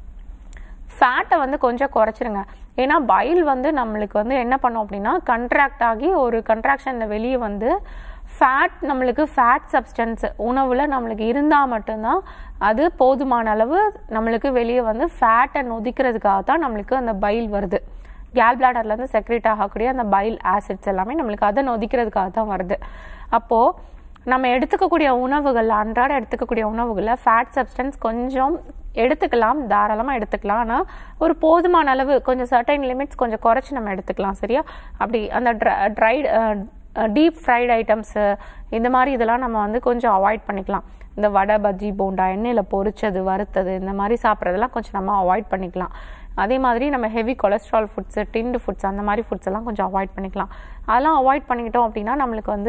ஃபேட்டை வந்து கொஞ்சம் குறைச்சிருங்க ஏன்னா பைல் வந்து நம்மளுக்கு வந்து என்ன பண்ணும் அப்படின்னா கண்ட்ராக்ட் ஆகி ஒரு கண்ட்ராக்ஷனில் வெளியே வந்து ஃபேட் நம்மளுக்கு ஃபேட் சப்ஸ்டன்ஸ் உணவில் நம்மளுக்கு இருந்தால் மட்டும்தான் அது போதுமான அளவு நம்மளுக்கு வெளியே வந்து ஃபேட்டை நொதிக்கிறதுக்காக தான் நம்மளுக்கு அந்த பைல் வருது கேல் பிளாடர்லேருந்து செக்ரேட் ஆகக்கூடிய அந்த பைல் ஆசிட்ஸ் எல்லாமே நம்மளுக்கு அதை நொதிக்கிறதுக்காக தான் வருது அப்போது நம்ம எடுத்துக்கக்கூடிய உணவுகள் அன்றாட எடுத்துக்கக்கூடிய உணவுகளில் ஃபேட் சப்ஸ்டன்ஸ் கொஞ்சம் எடுத்துக்கலாம் தாராளமாக எடுத்துக்கலாம் ஆனால் ஒரு போதுமான அளவு கொஞ்சம் சர்டைன் லிமிட்ஸ் கொஞ்சம் குறைச்சி நம்ம எடுத்துக்கலாம் சரியா அப்படி அந்த ட்ரைட் டீப் ஃப்ரைட் ஐட்டம்ஸு இந்த மாதிரி இதெல்லாம் நம்ம வந்து கொஞ்சம் அவாய்ட் பண்ணிக்கலாம் இந்த வடை பஜ்ஜி போண்டா எண்ணெயில் பொரிச்சது வறுத்தது இந்த மாதிரி சாப்பிட்றதெல்லாம் கொஞ்சம் நம்ம அவாய்ட் பண்ணிக்கலாம் அதே மாதிரி நம்ம heavy cholesterol foods tinned foods அந்த மாதிரி ஃபுட்ஸ் எல்லாம் கொஞ்சம் அவாய்ட் பண்ணிக்கலாம் அதெல்லாம் அவாய்ட் பண்ணிக்கிட்டோம் அப்படின்னா நம்மளுக்கு வந்து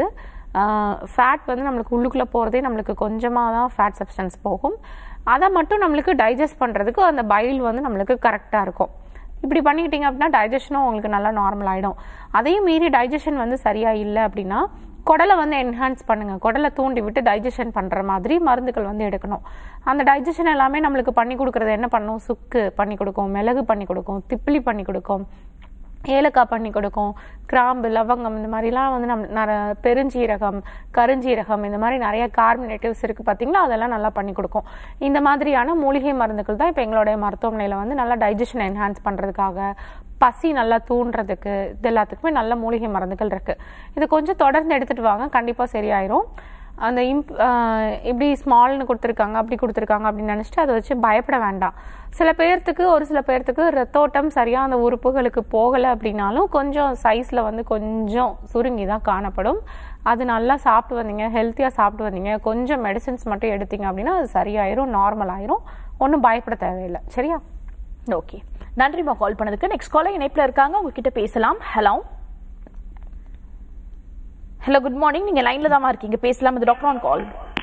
ஃபேட் வந்து நம்மளுக்கு உள்ளுக்குள்ளே போகிறதே நம்மளுக்கு கொஞ்சமாக தான் ஃபேட் சப்ஸ்டன்ஸ் போகும் அதை மட்டும் நம்மளுக்கு டைஜஸ்ட் பண்ணுறதுக்கு அந்த பைல் வந்து நம்மளுக்கு கரெக்டாக இருக்கும் இப்படி பண்ணிக்கிட்டீங்க அப்படின்னா டைஜஷனும் உங்களுக்கு நல்லா நார்மல் ஆகிடும் அதையும் மீறி டைஜஷன் வந்து சரியாக இல்லை அப்படின்னா குடலை வந்து என்ஹான்ஸ் பண்ணுங்க குடலை தூண்டி விட்டு டைஜஷன் பண்ணுற மாதிரி மருந்துகள் வந்து எடுக்கணும் அந்த டைஜஷன் எல்லாமே நம்மளுக்கு பண்ணி கொடுக்குறது என்ன பண்ணும் சுக்கு பண்ணி கொடுக்கும் மிளகு பண்ணி கொடுக்கும் திப்பிலி பண்ணி கொடுக்கும் ஏலக்காய் பண்ணி கொடுக்கும் கிராம்பு லவங்கம் இந்த மாதிரிலாம் வந்து நம்ம நர பெருஞ்சீரகம் கருஞ்சீரகம் இந்த மாதிரி நிறைய கார்பனேட்டிவ்ஸ் இருக்குது பார்த்தீங்களா அதெல்லாம் நல்லா பண்ணி கொடுக்கும் இந்த மாதிரியான மூலிகை மருந்துகள் தான் இப்போ எங்களுடைய மருத்துவமனையில் வந்து நல்லா டைஜஷன் என்ஹான்ஸ் பண்ணுறதுக்காக பசி நல்லா தூண்டுறதுக்கு இது எல்லாத்துக்குமே நல்ல மூலிகை மருந்துகள் இருக்குது இது கொஞ்சம் தொடர்ந்து எடுத்துகிட்டு வாங்க கண்டிப்பாக சரியாயிரும் அந்த இம்ப் இப்படி ஸ்மால்னு கொடுத்துருக்காங்க அப்படி கொடுத்துருக்காங்க அப்படின்னு நினச்சிட்டு அதை வச்சு பயப்பட வேண்டாம் சில பேர்த்துக்கு ஒரு சில பேர்த்துக்கு ரத்தோட்டம் சரியாக அந்த உறுப்புகளுக்கு போகலை அப்படின்னாலும் கொஞ்சம் சைஸில் வந்து கொஞ்சம் சுருங்கி தான் காணப்படும் அது நல்லா சாப்பிட்டு வந்தீங்க ஹெல்த்தியாக சாப்பிட்டு வந்தீங்க கொஞ்சம் மெடிசின்ஸ் மட்டும் எடுத்தீங்க அப்படின்னா அது சரியாயிரும் நார்மல் ஆயிரும் ஒன்றும் பயப்பட தேவையில்லை சரியா ஓகே நன்றிமா கால் பண்ணதுக்கு நெக்ஸ்ட் காலர் இணைப்பில் இருக்காங்க உங்ககிட்ட பேசலாம் ஹலோ ஹலோ குட் மார்னிங் நீங்க லைன்ல தான் இருக்கீங்க பேசலாம் இது doctor on call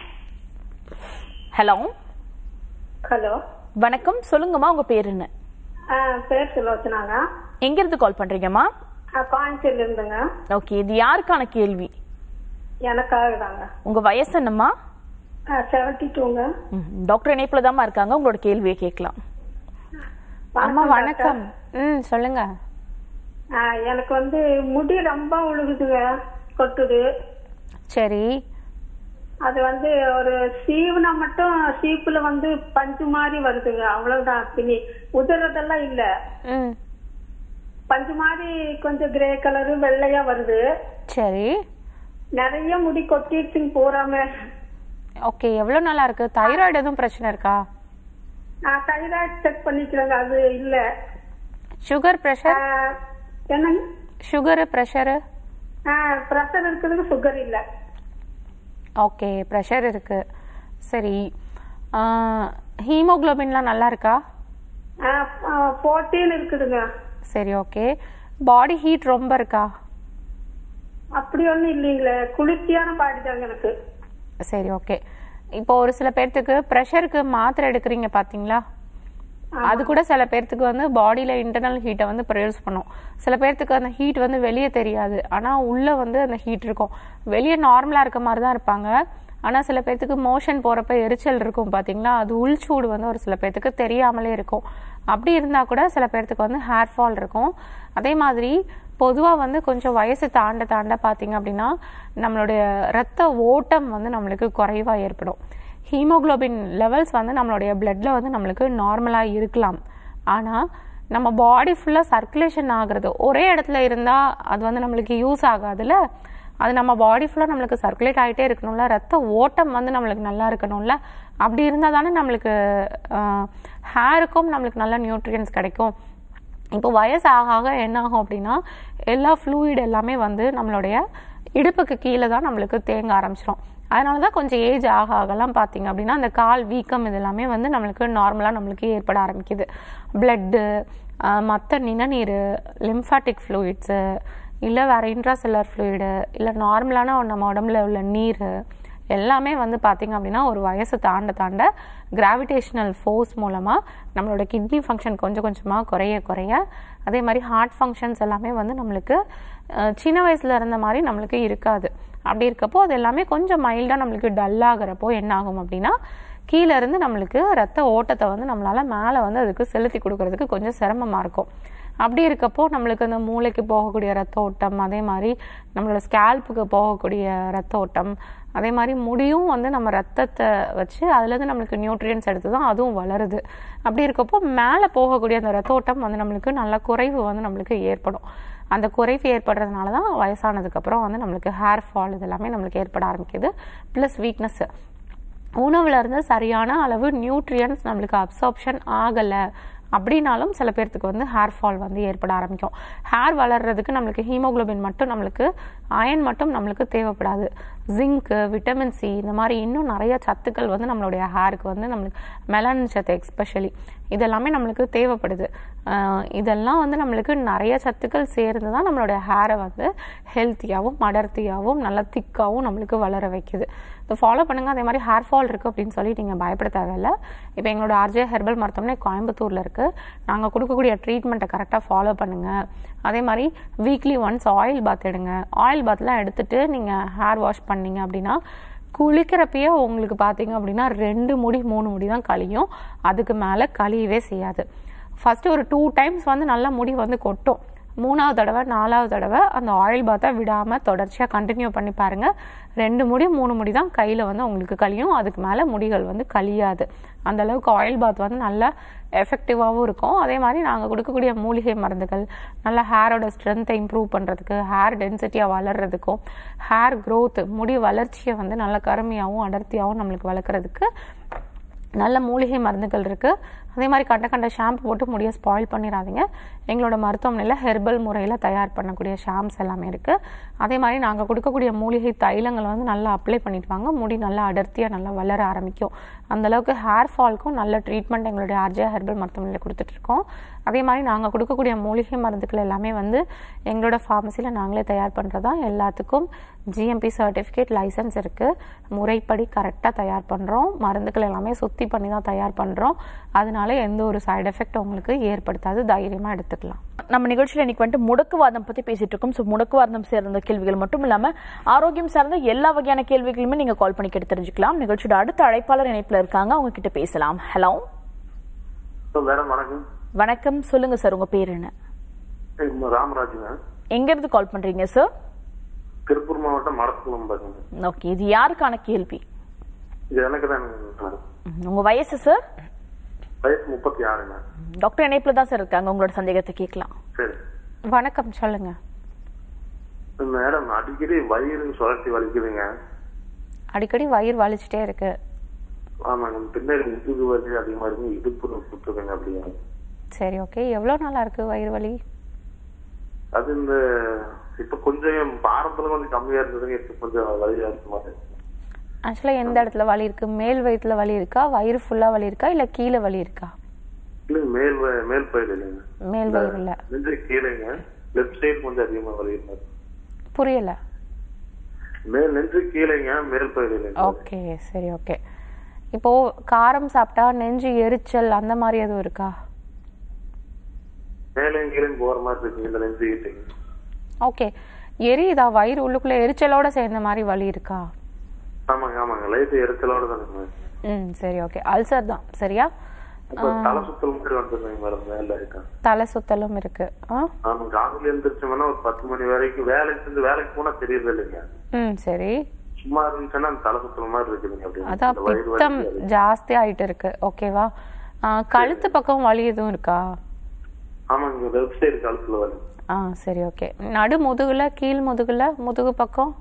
hello hello வணக்கம் சொல்லுங்கம்மா உங்க பேர் என்ன ஆ பேர் சுலோச்சனாங்க எங்க இருந்து கால் பண்றீங்கம்மா ஆ, கோயம்புத்தூர்ல இருந்துங்க ஓகே இது யாருக்கான கேள்வி எனக்காக தாங்க உங்க வயசு என்னம்மா செவன்டி டூங்க ம், டாக்டர் இணைப்புல தான் இருக்காங்க உங்களோட கேள்வியை கேட்கலாம் அம்மா வணக்கம் ம் சொல்லுங்க எனக்கு வந்து முடி ரொம்ப உழுகுதுங்க கொட்டுது சரி அது வந்து ஒரு சீவுனா மட்டும் சீப்புல வந்து பஞ்சு மாதிரி வருதுங்க அவ்வளவுதான் பின்னி உதறதெல்லாம் இல்ல ம் பஞ்சு மாதிரி கொஞ்சம் கிரே கலரு வெள்ளையா வருது சரி நிறைய முடி கொட்டிடுச்சுங்க பூராம ஓகே எவ்வளோ நாளா இருக்கு தைராய்டு எதுவும் பிரச்சனை இருக்கா நான் தைராய்டு செக் பண்ணிக்கிறேங்க அது இல்ல சுகர் ஆ, ப்ரெஷர் என்னங்க சுகரு ப்ரெஷரு பிரஷர் இருக்குதுங்க சுகர் இல்ல ஓகே ப்ரெஷர் இருக்கு சரி ஹீமோகுளோபின்லாம் நல்லா இருக்கா போட்டேன்னு இருக்குதுங்க சரி ஓகே பாடி ஹீட் ரொம்ப இருக்கா அப்படி ஒண்ணும் இல்லைங்களே குளிர்ச்சியான பாடி தாங்க எனக்கு சரி ஓகே இப்போ ஒரு சில பேர்த்துக்கு ப்ரெஷருக்கு மாத்திரை எடுக்கிறீங்க பாத்தீங்களா அது கூட சில பேர்த்துக்கு வந்து பாடியில இன்டர்னல் ஹீட்டை வந்து ப்ரொடியூஸ் பண்ணும் சில பேர்த்துக்கு அந்த ஹீட் வந்து வெளியே தெரியாது ஆனா உள்ள வந்து அந்த ஹீட் இருக்கும் வெளியே நார்மலா இருக்க மாதிரி தான் இருப்பாங்க ஆனா சில பேர்த்துக்கு மோஷன் போறப்ப எரிச்சல் இருக்கும் பாத்தீங்களா அது உள்சூடு வந்து ஒரு சில பேர்த்துக்கு தெரியாமலே இருக்கும் அப்படி இருந்தா கூட சில பேர்த்துக்கு வந்து ஹேர் ஃபால் இருக்கும் அதே மாதிரி பொதுவாக வந்து கொஞ்சம் வயசு தாண்ட தாண்ட பார்த்தீங்க அப்படின்னா நம்மளுடைய ரத்த ஓட்டம் வந்து நம்மளுக்கு குறைவாக ஏற்படும் ஹீமோகுளோபின் லெவல்ஸ் வந்து நம்மளுடைய பிளட்ல வந்து நம்மளுக்கு நார்மலாக இருக்கலாம் ஆனால் நம்ம பாடி ஃபுல்லாக சர்க்குலேஷன் ஆகுறது ஒரே இடத்துல இருந்தால் அது வந்து நம்மளுக்கு யூஸ் ஆகாதுல்ல அது நம்ம பாடி ஃபுல்லாக நம்மளுக்கு சர்க்குலேட் ஆகிட்டே இருக்கணும்ல ரத்த ஓட்டம் வந்து நம்மளுக்கு நல்லா இருக்கணும்ல அப்படி இருந்தால் தானே நம்மளுக்கு ஹேருக்கும் நம்மளுக்கு நல்ல நியூட்ரியன்ஸ் கிடைக்கும் இப்போ வயசு ஆக ஆக என்ன ஆகும் அப்படின்னா எல்லா ஃப்ளூயிட் எல்லாமே வந்து நம்மளுடைய இடுப்புக்கு கீழே தான் நம்மளுக்கு தேங்க ஆரம்பிச்சிடும் அதனால தான் கொஞ்சம் ஏஜ் ஆக ஆகலாம் பார்த்தீங்க அப்படின்னா அந்த கால் வீக்கம் இது எல்லாமே வந்து நம்மளுக்கு நார்மலாக நம்மளுக்கு ஏற்பட ஆரம்பிக்குது பிளட்டு மற்ற நிணநீர் லிம்ஃபாட்டிக் ஃப்ளூயிட்ஸு இல்லை வேறு இன்ட்ராசெல்லர் ஃப்ளூயிடு இல்லை நார்மலான நம்ம உடம்புல உள்ள நீர் எல்லாமே வந்து பார்த்தீங்க அப்படின்னா ஒரு வயசு தாண்ட தாண்ட கிராவிடேஷனல் ஃபோர்ஸ் மூலமாக நம்மளோட கிட்னி ஃபங்க்ஷன் கொஞ்சம் கொஞ்சமாக குறைய குறைய அதே மாதிரி ஹார்ட் ஃபங்க்ஷன்ஸ் எல்லாமே வந்து நம்மளுக்கு அஹ், சின்ன வயசில் இருந்த மாதிரி நம்மளுக்கு இருக்காது அப்படி இருக்கப்போ அது எல்லாமே கொஞ்சம் மைல்டாக நம்மளுக்கு டல் ஆகுறப்போ என்ன ஆகும் அப்படின்னா கீழே இருந்து நம்மளுக்கு ரத்த ஓட்டத்தை வந்து நம்மளால மேலே வந்து அதுக்கு செலுத்தி கொடுக்கறதுக்கு கொஞ்சம் சிரமமா இருக்கும் அப்படி இருக்கப்போ நம்மளுக்கு அந்த மூளைக்கு போகக்கூடிய ரத்த ஓட்டம் அதே மாதிரி நம்மளோட ஸ்கேல்ப்புக்கு போகக்கூடிய ரத்த ஓட்டம் அதே மாதிரி முடியும் வந்து நம்ம ரத்தத்தை வச்சு அதுலேருந்து நம்மளுக்கு நியூட்ரியன்ஸ் எடுத்து தான் அதுவும் வளருது அப்படி இருக்கப்போ மேலே போகக்கூடிய அந்த ரத்த ஓட்டம் வந்து நம்மளுக்கு நல்ல குறைவு வந்து நம்மளுக்கு ஏற்படும் அந்த குறைவு ஏற்படுறதுனால தான் வயசானதுக்கப்புறம் வந்து நம்மளுக்கு ஹேர் ஃபால் இதெல்லாமே நம்மளுக்கு ஏற்பட ஆரம்பிக்குது ப்ளஸ் வீக்னஸ் உணவுல இருந்து சரியான அளவு நியூட்ரியன்ஸ் நம்மளுக்கு அப்சார்ப்ஷன் ஆகலை அப்படின்னாலும் சில பேர்த்துக்கு வந்து ஹேர் ஃபால் வந்து ஏற்பட ஆரம்பிக்கும் ஹேர் வளர்றதுக்கு நம்மளுக்கு ஹீமோகுளோபின் மட்டும் நம்மளுக்கு அயன் மட்டும் நம்மளுக்கு தேவைப்படாது ஜிங்க்கு விட்டமின் சி இந்த மாதிரி இன்னும் நிறைய சத்துக்கள் வந்து நம்மளுடைய ஹேருக்கு வந்து நம்மளுக்கு மெலனின் சத்து எக்ஸ்பெஷலி இதெல்லாமே நம்மளுக்கு தேவைப்படுது ஆஹ் இதெல்லாம் வந்து நம்மளுக்கு நிறைய சத்துக்கள் சேர்ந்து தான் நம்மளுடைய ஹேரை வந்து ஹெல்த்தியாகவும் அடர்த்தியாகவும் நல்லா திக்காகவும் நம்மளுக்கு வளர வைக்குது இதை ஃபாலோ பண்ணுங்க அதே மாதிரி ஹேர் ஃபால் இருக்குது அப்படின்னு சொல்லி நீங்கள் பயப்பட தேவையில்ல இப்போ எங்களோட ஆர்ஜே ஹெர்பல் மருத்துவமனை கோயம்புத்தூரில் இருக்குது நாங்கள் கொடுக்கக்கூடிய ட்ரீட்மெண்ட்டை கரெக்டாக ஃபாலோ பண்ணுங்கள் அதே மாதிரி வீக்லி ஒன்ஸ் ஆயில் பாத் எடுங்க ஆயில் பாத்லாம் எடுத்துட்டு நீங்கள் ஹேர் வாஷ் பண்ணீங்க அப்படின்னா குளிக்கிறப்பயே உங்களுக்கு பார்த்தீங்க அப்படின்னா ரெண்டு முடி மூணு முடி தான் கழியும் அதுக்கு மேலே கழியவே செய்யாது ஃபர்ஸ்ட் ஒரு டூ டைம்ஸ் வந்து நல்லா முடி வந்து கொட்டும் மூணாவது தடவை நாலாவது தடவை அந்த ஆயில் பாத்தை விடாமல் தொடர்ச்சியாக கண்டினியூ பண்ணி பாருங்க ரெண்டு முடி மூணு முடி தான் கையில் வந்து உங்களுக்கு கழியும் அதுக்கு மேலே முடிகள் வந்து கழியாது அந்த அளவுக்கு ஆயில் பாத் வந்து நல்லா எஃபெக்டிவாகவும் இருக்கும் அதே மாதிரி நாங்கள் கொடுக்கக்கூடிய மூலிகை மருந்துகள் நல்ல ஹேரோட ஸ்ட்ரென்த்தை இம்ப்ரூவ் பண்ணுறதுக்கு ஹேர் டென்சிட்டியாக வளர்றதுக்கும் ஹேர் growth முடி வளர்ச்சியை வந்து நல்ல கருமையாகவும் அடர்த்தியாகவும் நம்மளுக்கு வளர்க்குறதுக்கு நல்ல மூலிகை மருந்துகள் இருக்குது அதே மாதிரி கண்ட கண்ட ஷாம்பு போட்டு முடியை ஸ்பாயில் பண்ணிடாதீங்க எங்களோட மருத்துவமனையில் ஹெர்பல் முறையில் தயார் பண்ணக்கூடிய ஷாம்ப்ஸ் எல்லாமே இருக்குது அதே மாதிரி நாங்கள் கொடுக்கக்கூடிய மூலிகை தைலங்கள் வந்து நல்லா அப்ளை பண்ணிட்டு வாங்க முடி நல்லா அடர்த்தியாக நல்லா வளர ஆரம்பிக்கும் அந்த அளவுக்கு ஹேர் ஃபால்க்கும் நல்ல ட்ரீட்மெண்ட் எங்களுடைய ஆர்ஜே ஹெர்பல் மருத்துவமனையில் கொடுத்துட்ருக்கோம் அதே மாதிரி நாங்கள் கொடுக்கக்கூடிய மூலிகை மருந்துகள் எல்லாமே வந்து எங்களோட ஃபார்மசியில் நாங்களே தயார் பண்ணுறதா எல்லாத்துக்கும் ஜிஎம்பி சர்டிஃபிகேட் லைசன்ஸ் இருக்குது முறைப்படி கரெக்டாக தயார் பண்ணுறோம் மருந்துகள் எல்லாமே சுத்தி பண்ணி தான் தயார் பண்ணுறோம் அதனால எந்த ஒரு சைடு எஃபெக்ட் உங்களுக்கு ஏற்படுத்தாது தைரியமாக எடுத்துக்கலாம் நம்ம நிகழ்ச்சியில் இன்னைக்கு வந்துட்டு முடக்குவாதம் பத்தி பேசிட்டு இருக்கோம் ஸோ முடக்குவாதம் சேர்ந்த கேள்விகள் மட்டும் இல்லாம ஆரோக்கியம் சார்ந்த எல்லா வகையான கேள்விகளுமே நீங்க கால் பண்ணி கேட்டு தெரிஞ்சுக்கலாம் நிகழ்ச்சியோட அடுத்த அழைப்பாளர் இணைப்புல இருக்காங்க அவங்க கிட்ட பேசலாம் ஹலோ மேடம் வணக்கம் வணக்கம் சொல்லுங்க சார் உங்க பேர் என்ன இது ராமராஜுங்க எங்க இருந்து கால் பண்றீங்க சார் திருப்பூர் மாவட்டம் மரத்துக்குளம் பாருங்க ஓகே இது யாருக்கான கேள்வி இது எனக்கு தான் மேடம் ம், உங்க வயசு சார் வயசு முப்பத்தி ஆறுங்க டாக்டர் இணைப்புல தான் சார் இருக்காங்க உங்களோட சந்தேகத்தை கேட்கலாம் சரி வணக்கம் சொல்லுங்க மேடம் அடிக்கடி வயிறு சுழட்டி வலிக்குதுங்க அடிக்கடி வயிறு வலிச்சுட்டே இருக்கு ஆமாங்க பின்னாடி முதுகு வலி அதிகமா இருக்கு இடுப்பு சுத்துதுங்க அப்படியே சரி ஓகே எவ்வளோ நாளா இருக்கு வயிறு வலி அது இந்த இப்ப கொஞ்சம் பாரம்பரியம் கொஞ்சம் கம்மியா இருந்ததுங்க இப்ப கொஞ்சம் வலியா இருக்க மாதிரி ஆக்சுவலாக எந்த இடத்துல வலி இருக்கு மேல் வயிற்றுல வலி இருக்கா வயிறு ஃபுல்லாக வலி இருக்கா இல்லை கீழே வலி இருக்கா இல்ல மேல் வ- மேல் பயிர் இல்லைங்க மேல் வயிறுல நெஞ்சு கீழேங்க லெஃப்ட் சைடு கொஞ்சம் அதிகமா வலி இருக்கு புரியல மேல் நெஞ்சு கீழேங்க மேல் பயிர் இல்லைங்க ஓகே சரி ஓகே இப்போ காரம் சாப்பிட்டா நெஞ்சு எரிச்சல் அந்த மாதிரி எதுவும் இருக்கா மேலையும் கீழே போற மாதிரி இருக்குங்க இந்த நெஞ்சு கிட்டேங்க ஓகே எரியுதா வயிறு உள்ளுக்குள்ள எரிச்சலோட சேர்ந்த மாதிரி வலி இருக்கா ஆமாங்க ஆமாங்க லைட் எரிச்சலோட தானுங்க ம் சரி ஓகே அல்சர் தான் சரியா அப்ப தலை சுத்தல் மாதிரி வந்துருங்க மேடம் மேல இருக்கா தலை சுத்தலும் இருக்கு ஆ ஆமா காலையில எழுந்திரிச்சோம்னா ஒரு பத்து மணி வரைக்கும் வேலைக்கு இருந்து வேலைக்கு போனா தெரியுது இல்லைங்க ம் சரி சும்மா இருந்துச்சுன்னா அந்த தலை சுத்தல் மாதிரி இருக்குதுங்க அப்படி அதான் இந்த வயிறு பித்தம் வலி ஜாஸ்தி ஆயிட்டு இருக்கு ஓகேவா ஆ, கழுத்து பக்கம் வலி எதுவும் இருக்கா ஆமாங்க லெஃப்ட் சைடு கழுத்துல வலி ஆ சரி ஓகே நடு முதுகுல கீழ் முதுகுல முதுகு பக்கம்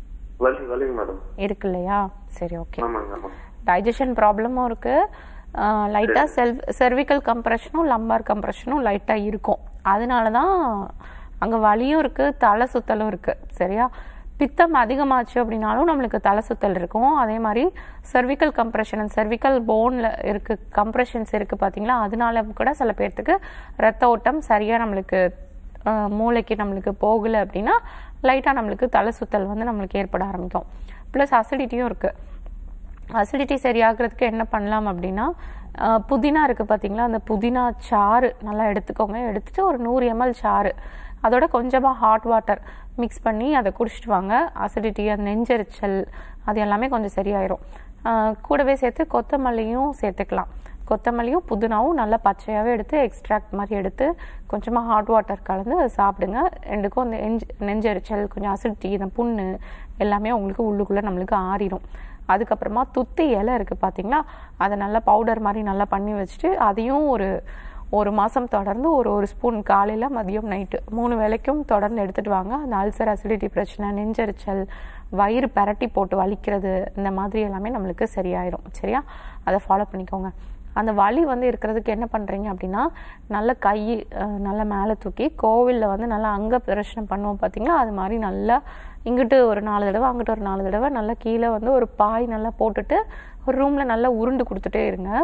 வலி வலிங்க மேடம் இருக்கு இல்லையா சரி ஓகே ஆமாங்க ஆமாங்க டைஜஷன் ப்ராப்ளமும் இருக்கு லைட்டாக செல் செர்விக்கல் கம்ப்ரெஷனும் லம்பார் கம்ப்ரெஷனும் லைட்டாக இருக்கும் அதனால தான் அங்கே வலியும் இருக்கு தலை சுத்தலும் இருக்கு சரியா பித்தம் அதிகமாச்சு அப்படின்னாலும் நம்மளுக்கு தலை சுத்தல் இருக்கும் அதே மாதிரி செர்விக்கல் கம்ப்ரெஷன் செர்விக்கல் போனில் இருக்கு கம்ப்ரெஷன்ஸ் இருக்கு பார்த்தீங்களா அதனால கூட சில பேர்த்துக்கு ரத்த ஓட்டம் சரியாக நம்மளுக்கு அஹ், மூளைக்கு நம்மளுக்கு போகலை அப்படின்னா லைட்டாக நம்மளுக்கு தலை சுத்தல் வந்து நம்மளுக்கு ஏற்பட ஆரம்பிக்கும் ப்ளஸ் அசிடிட்டியும் இருக்குது அசிடிட்டி சரியாகிறதுக்கு என்ன பண்ணலாம் அப்படின்னா அஹ், புதினா இருக்குது பார்த்தீங்களா அந்த புதினா சாறு நல்லா எடுத்துக்கோங்க எடுத்துட்டு ஒரு நூறு எம்எல் சாறு அதோட கொஞ்சமாக ஹாட் வாட்டர் மிக்ஸ் பண்ணி அதை குடிச்சிட்டு வாங்க அசிடிட்டி அந்த நெஞ்செரிச்சல் அது எல்லாமே கொஞ்சம் சரியாயிரும் அஹ், கூடவே சேர்த்து கொத்தமல்லியும் சேர்த்துக்கலாம் கொத்தமல்லியும் புதினாவும் நல்லா பச்சையாகவே எடுத்து எக்ஸ்ட்ராக்ட் மாதிரி எடுத்து கொஞ்சமாக ஹாட் வாட்டர் கலந்து அதை சாப்பிடுங்க ரெண்டுக்கும் அந்த நெஞ்சு நெஞ்செரிச்சல் கொஞ்சம் அசிடிட்டி இந்த புண்ணு எல்லாமே உங்களுக்கு உள்ளுக்குள்ளே நம்மளுக்கு ஆறிடும் அதுக்கப்புறமா துத்தி இலை இருக்குது பார்த்தீங்களா அதை நல்லா பவுடர் மாதிரி நல்லா பண்ணி வச்சுட்டு அதையும் ஒரு ஒரு மாதம் தொடர்ந்து ஒரு ஒரு ஸ்பூன் காலையில் மதியம் நைட்டு மூணு வேளைக்கும் தொடர்ந்து எடுத்துகிட்டு வாங்க அந்த அல்சர் அசிடிட்டி பிரச்சனை நெஞ்செரிச்சல் வயிறு பரட்டி போட்டு வலிக்கிறது இந்த மாதிரி எல்லாமே நம்மளுக்கு சரியாயிரும் சரியா அதை ஃபாலோ பண்ணிக்கோங்க அந்த வலி வந்து இருக்கிறதுக்கு என்ன பண்ணுறீங்க அப்படின்னா நல்ல கை அஹ், நல்லா மேலே தூக்கி கோவிலில் வந்து நல்லா அங்க பிரச்சனை பண்ணுவோம் பார்த்தீங்களா அது மாதிரி நல்லா இங்கிட்டு ஒரு நாலு தடவை அங்கிட்டு ஒரு நாலு தடவை நல்லா கீழே வந்து ஒரு பாய் நல்லா போட்டுட்டு ஒரு ரூமில் நல்லா உருண்டு கொடுத்துட்டே இருங்க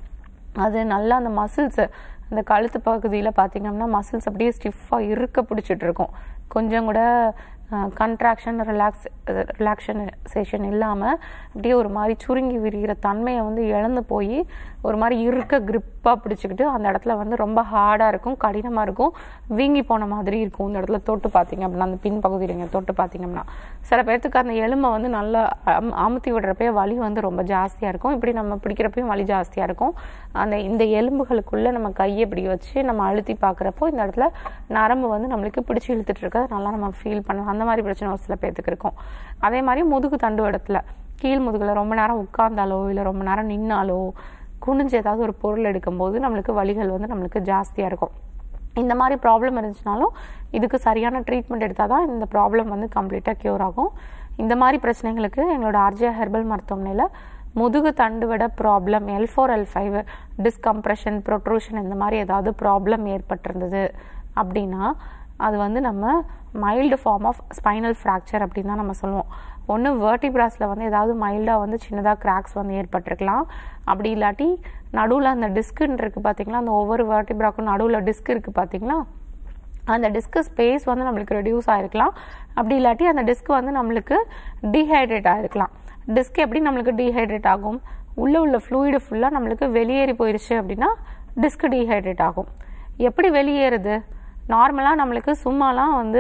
அது நல்லா அந்த மசில்ஸு அந்த கழுத்து பகுதியில் பார்த்தீங்கன்னா மசில்ஸ் அப்படியே ஸ்டிஃபாக இருக்க பிடிச்சிட்டு இருக்கும் கொஞ்சம் கூட கன்ட்ராக்ஷன் ரிலாக்ஸ் ரிலாக்ஷனேஷன் இல்லாமல் அப்படியே ஒரு மாதிரி சுருங்கி விரிகிற தன்மையை வந்து இழந்து போய் ஒரு மாதிரி இருக்க grip-ஆ பிடிச்சிக்கிட்டு அந்த இடத்துல வந்து ரொம்ப ஹார்டாக இருக்கும் கடினமாக இருக்கும் வீங்கி போன மாதிரி இருக்கும் இந்த இடத்துல தொட்டு பார்த்தீங்க அப்படின்னா அந்த பின் பகுதியில் நீங்கள் தொட்டு பார்த்தீங்கன்னா சில பேர்த்துக்கு அந்த எலும்பை வந்து நல்லா அம்- அமுத்தி விடுறப்பே வலி வந்து ரொம்ப ஜாஸ்தியாக இருக்கும் இப்படி நம்ம பிடிக்கிறப்பையும் வலி ஜாஸ்தியாக இருக்கும் அந்த இந்த எலும்புகளுக்குள்ளே நம்ம கையை இப்படி வச்சு நம்ம அழுத்தி பார்க்குறப்போ இந்த இடத்துல நரம்பு வந்து நம்மளுக்கு பிடிச்சி இழுத்துட்டு இருக்கிறத நல்லா நம்ம ஃபீல் பண்ணலாம் அந்த மாதிரி பிரச்சனை ஒரு சில பேர்த்துக்கு இருக்கும் அதே மாதிரி முதுகு தண்டு இடத்துல கீழ் முதுகில் ரொம்ப நேரம் உட்கார்ந்தாலோ இல்லை ரொம்ப நேரம் நின்னாலோ குனிஞ்சு ஏதாவது ஒரு பொருள் எடுக்கும்போது நம்மளுக்கு வலிகள் வந்து நம்மளுக்கு ஜாஸ்தியாக இருக்கும் இந்த மாதிரி ப்ராப்ளம் இருந்துச்சுனாலும் இதுக்கு சரியான ட்ரீட்மெண்ட் எடுத்தால் தான் இந்த ப்ராப்ளம் வந்து கம்ப்ளீட்டாக க்யூர் ஆகும் இந்த மாதிரி பிரச்சனைகளுக்கு எங்களோட ஆர்ஜியா ஹெர்பல் மருத்துவமனையில் முதுகு தண்டுவட problem L four L five decompression protrusion இந்த மாதிரி ஏதாவது ப்ராப்ளம் ஏற்பட்டிருந்தது அப்படின்னா அது வந்து நம்ம mild form of spinal fracture அப்படின்னு தான் நம்ம சொல்லுவோம் ஒன்று வேர்டிபிராஸில் வந்து ஏதாவது மைல்டாக வந்து சின்னதாக கிராக்ஸ் வந்து ஏற்பட்டிருக்கலாம் அப்படி இல்லாட்டி நடுவில் அந்த டிஸ்க்குன்னு இருக்குது பார்த்தீங்களா அந்த ஒவ்வொரு வேர்டிபிராக்கும் நடுவில் டிஸ்க் இருக்குது பார்த்தீங்களா அந்த டிஸ்க் ஸ்பேஸ் வந்து நம்மளுக்கு ரெடியூஸ் ஆயிருக்கலாம் அப்படி இல்லாட்டி அந்த டிஸ்க் வந்து நம்மளுக்கு டீஹைட்ரேட் ஆயிருக்கலாம் டிஸ்க் எப்படி நம்மளுக்கு டீஹைட்ரேட் ஆகும் உள்ள உள்ள ஃப்ளூயிடு ஃபுல்லாக நம்மளுக்கு வெளியேறி போயிருச்சு அப்படின்னா டிஸ்க் டீஹைட்ரேட் ஆகும் எப்படி வெளியேறுது நார்மலாக நம்மளுக்கு சும்மாலாம் வந்து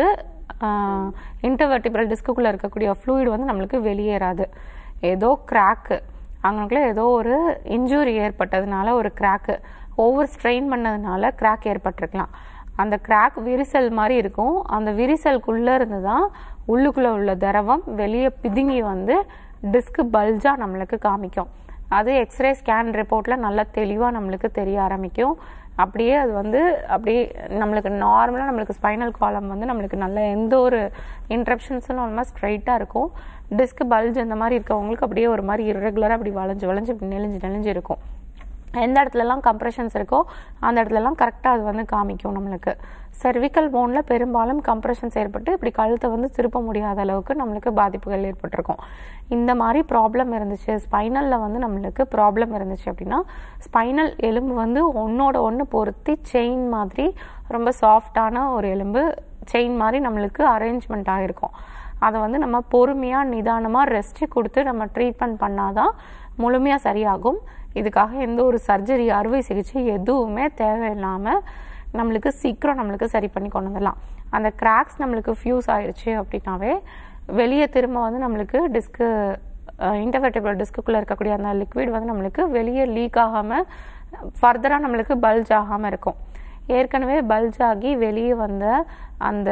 இன்டர்வெர்டிபிரல் டிஸ்க்குள்ளே இருக்கக்கூடிய ஃப்ளூயிட் வந்து நம்மளுக்கு வெளியேறாது ஏதோ கிராக்கு அவங்களுக்குள்ள ஏதோ ஒரு இன்ஜுரி ஏற்பட்டதுனால ஒரு கிராக்கு ஓவர் ஸ்ட்ரெயின் பண்ணதுனால கிராக் ஏற்பட்டிருக்கலாம் அந்த கிராக் விரிசல் மாதிரி இருக்கும் அந்த விரிசலுக்குள்ளே இருந்து தான் உள்ளுக்குள்ளே உள்ள திரவம் வெளியே பிதுங்கி வந்து டிஸ்க் பல்ஜாக நம்மளுக்கு காமிக்கும் அது எக்ஸ்ரே ஸ்கேன் ரிப்போர்ட்டில் நல்லா தெளிவாக நம்மளுக்கு தெரிய ஆரம்பிக்கும் அப்படியே அது வந்து அப்படியே நம்மளுக்கு நார்மலாக நம்மளுக்கு ஸ்பைனல் காலம் வந்து நம்மளுக்கு நல்ல எந்த ஒரு இன்ட்ரப்ஷன்ஸும் இல்லாமல் ஸ்ட்ரைட்டாக இருக்கும் டிஸ்க் பல்ஜ் இந்த மாதிரி இருக்கவங்களுக்கு அப்படியே ஒரு மாதிரி இரெகுலராக அப்படி வளைஞ்சு வளைஞ்சு இப்படி நெளிஞ்சு நெளிஞ்சு இருக்கும் எந்த இடத்துலலாம் கம்ப்ரெஷன்ஸ் இருக்கோ அந்த இடத்துலலாம் கரெக்டாக அது வந்து காமிக்கும் நம்மளுக்கு cervical போனில் பெரும்பாலும் கம்ப்ரெஷன்ஸ் ஏற்பட்டு இப்படி கழுத்தை வந்து திருப்ப முடியாத அளவுக்கு நம்மளுக்கு பாதிப்புகள் ஏற்பட்டிருக்கும் இந்த மாதிரி ப்ராப்ளம் இருந்துச்சு ஸ்பைனலில் வந்து நம்மளுக்கு ப்ராப்ளம் இருந்துச்சு அப்படின்னா ஸ்பைனல் எலும்பு வந்து ஒன்னோட ஒன்று பொருத்தி செயின் மாதிரி ரொம்ப சாஃப்டான ஒரு எலும்பு செயின் மாதிரி நம்மளுக்கு அரேஞ்ச்மெண்ட் ஆகிருக்கும் அதை வந்து நம்ம பொறுமையாக நிதானமாக ரெஸ்ட்டு கொடுத்து நம்ம ட்ரீட்மெண்ட் பண்ணாதான் முழுமையாக சரியாகும் இதுக்காக எந்த ஒரு சர்ஜரி அறுவை சிகிச்சை எதுவுமே தேவையில்லாமல் நம்மளுக்கு சீக்கிரம் நம்மளுக்கு சரி பண்ணி கொண்டு வந்துடலாம் அந்த கிராக்ஸ் நம்மளுக்கு ஃபியூஸ் ஆயிடுச்சு அப்படின்னாவே வெளியே திரும்ப வந்து நம்மளுக்கு டிஸ்க்கு இன்டர்வெர்டிபிள் டிஸ்க்குள்ளே இருக்கக்கூடிய அந்த லிக்விட் வந்து நம்மளுக்கு வெளியே லீக் ஆகாமல் ஃபர்தராக நம்மளுக்கு பல்ஜ் ஆகாமல் இருக்கும் ஏற்கனவே பல்ஜ் ஆகி வெளியே வந்த அந்த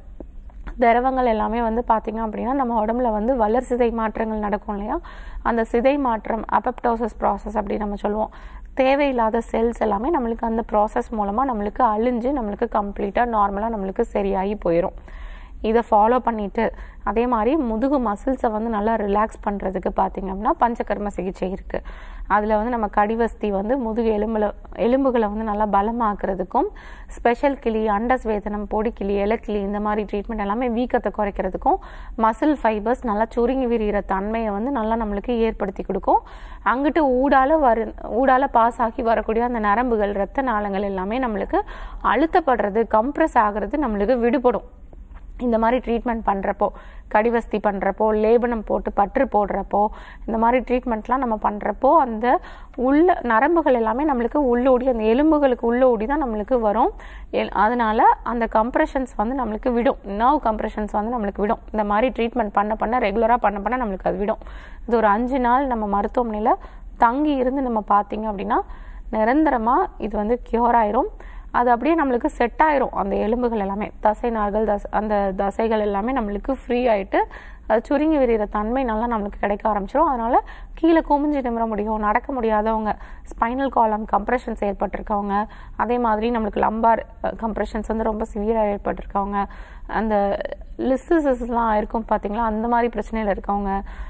திரவங்கள் எல்லாமே வந்து பார்த்தீங்க அப்படின்னா நம்ம உடம்புல வந்து வளர் சிதை மாற்றங்கள் நடக்கும் இல்லையா அந்த சிதை மாற்றம் அப்பப்டோசஸ் ப்ராசஸ் அப்படி நம்ம சொல்லுவோம் தேவையில்லாத செல்ஸ் எல்லாமே நம்மளுக்கு அந்த ப்ராசஸ் மூலமாக நம்மளுக்கு அழிஞ்சு நம்மளுக்கு கம்ப்ளீட்டாக நார்மலாக நம்மளுக்கு சரியாகி போயிடும் இதை ஃபாலோ பண்ணிட்டு அதே மாதிரி முதுகு மசில்ஸை வந்து நல்லா ரிலாக்ஸ் பண்ணுறதுக்கு பார்த்தீங்க அப்படின்னா பஞ்சகர்ம சிகிச்சை இருக்குது அதில் வந்து நம்ம கடிவஸ்தி வந்து முதுகு எலும்புல எலும்புகளை வந்து நல்லா பலமாக்குறதுக்கும் ஸ்பெஷல் கிளி அண்டஸ் வேதனம் பொடிக்கிளி இலக்கிளி இந்த மாதிரி ட்ரீட்மெண்ட் எல்லாமே வீக்கத்தை குறைக்கிறதுக்கும் மசில் ஃபைபர்ஸ் நல்லா சுருங்கி விரிகிற தன்மையை வந்து நல்லா நம்மளுக்கு ஏற்படுத்தி கொடுக்கும் அங்கிட்டு ஊடால வரு ஊடால பாஸ் ஆகி வரக்கூடிய அந்த நரம்புகள் ரத்த நாளங்கள் எல்லாமே நம்மளுக்கு அழுத்தப்படுறது கம்ப்ரெஸ் ஆகுறது நம்மளுக்கு விடுபடும் இந்த மாதிரி ட்ரீட்மெண்ட் பண்ணுறப்போ கடிவஸ்தி பண்ணுறப்போ லேபனம் போட்டு பற்று போடுறப்போ இந்த மாதிரி ட்ரீட்மெண்ட்லாம் நம்ம பண்ணுறப்போ அந்த உள்ள நரம்புகள் எல்லாமே நம்மளுக்கு உள்ளோடி அந்த எலும்புகளுக்கு உள்ளோடி தான் நம்மளுக்கு வரும் எல்- அதனால அந்த கம்ப்ரெஷன்ஸ் வந்து நம்மளுக்கு விடும் நர்வ் கம்ப்ரெஷன்ஸ் வந்து நம்மளுக்கு விடும் இந்த மாதிரி ட்ரீட்மெண்ட் பண்ண பண்ண ரெகுலராக பண்ண பண்ண நம்மளுக்கு அது விடும் இது ஒரு அஞ்சு நாள் நம்ம மருத்துவமனையில் தங்கி இருந்து நம்ம பார்த்தீங்க அப்படின்னா நிரந்தரமாக இது வந்து கியூர் ஆயிரும் அது அப்படியே நம்மளுக்கு செட் ஆயிரும் அந்த எலும்புகள் எல்லாமே தசை நார்கள் தச அந்த தசைகள் எல்லாமே நம்மளுக்கு ஃப்ரீ ஆயிட்டு அது சுருங்கி விரிகிற தன்மை நல்லா நம்மளுக்கு கிடைக்க ஆரம்பிச்சிடும் அதனால கீழே குமிஞ்சு நிமிர முடியும் நடக்க முடியாதவங்க ஸ்பைனல் காலம் கம்ப்ரெஷன்ஸ் ஏற்பட்டிருக்கவங்க அதே மாதிரி நம்மளுக்கு லம்பார் கம்ப்ரெஷன்ஸ் வந்து ரொம்ப சிவியராக ஏற்பட்டிருக்கவங்க அந்த லிஸ்டஸ்லாம் இருக்கும் பார்த்தீங்களா அந்த மாதிரி பிரச்சனையில் இருக்கவங்க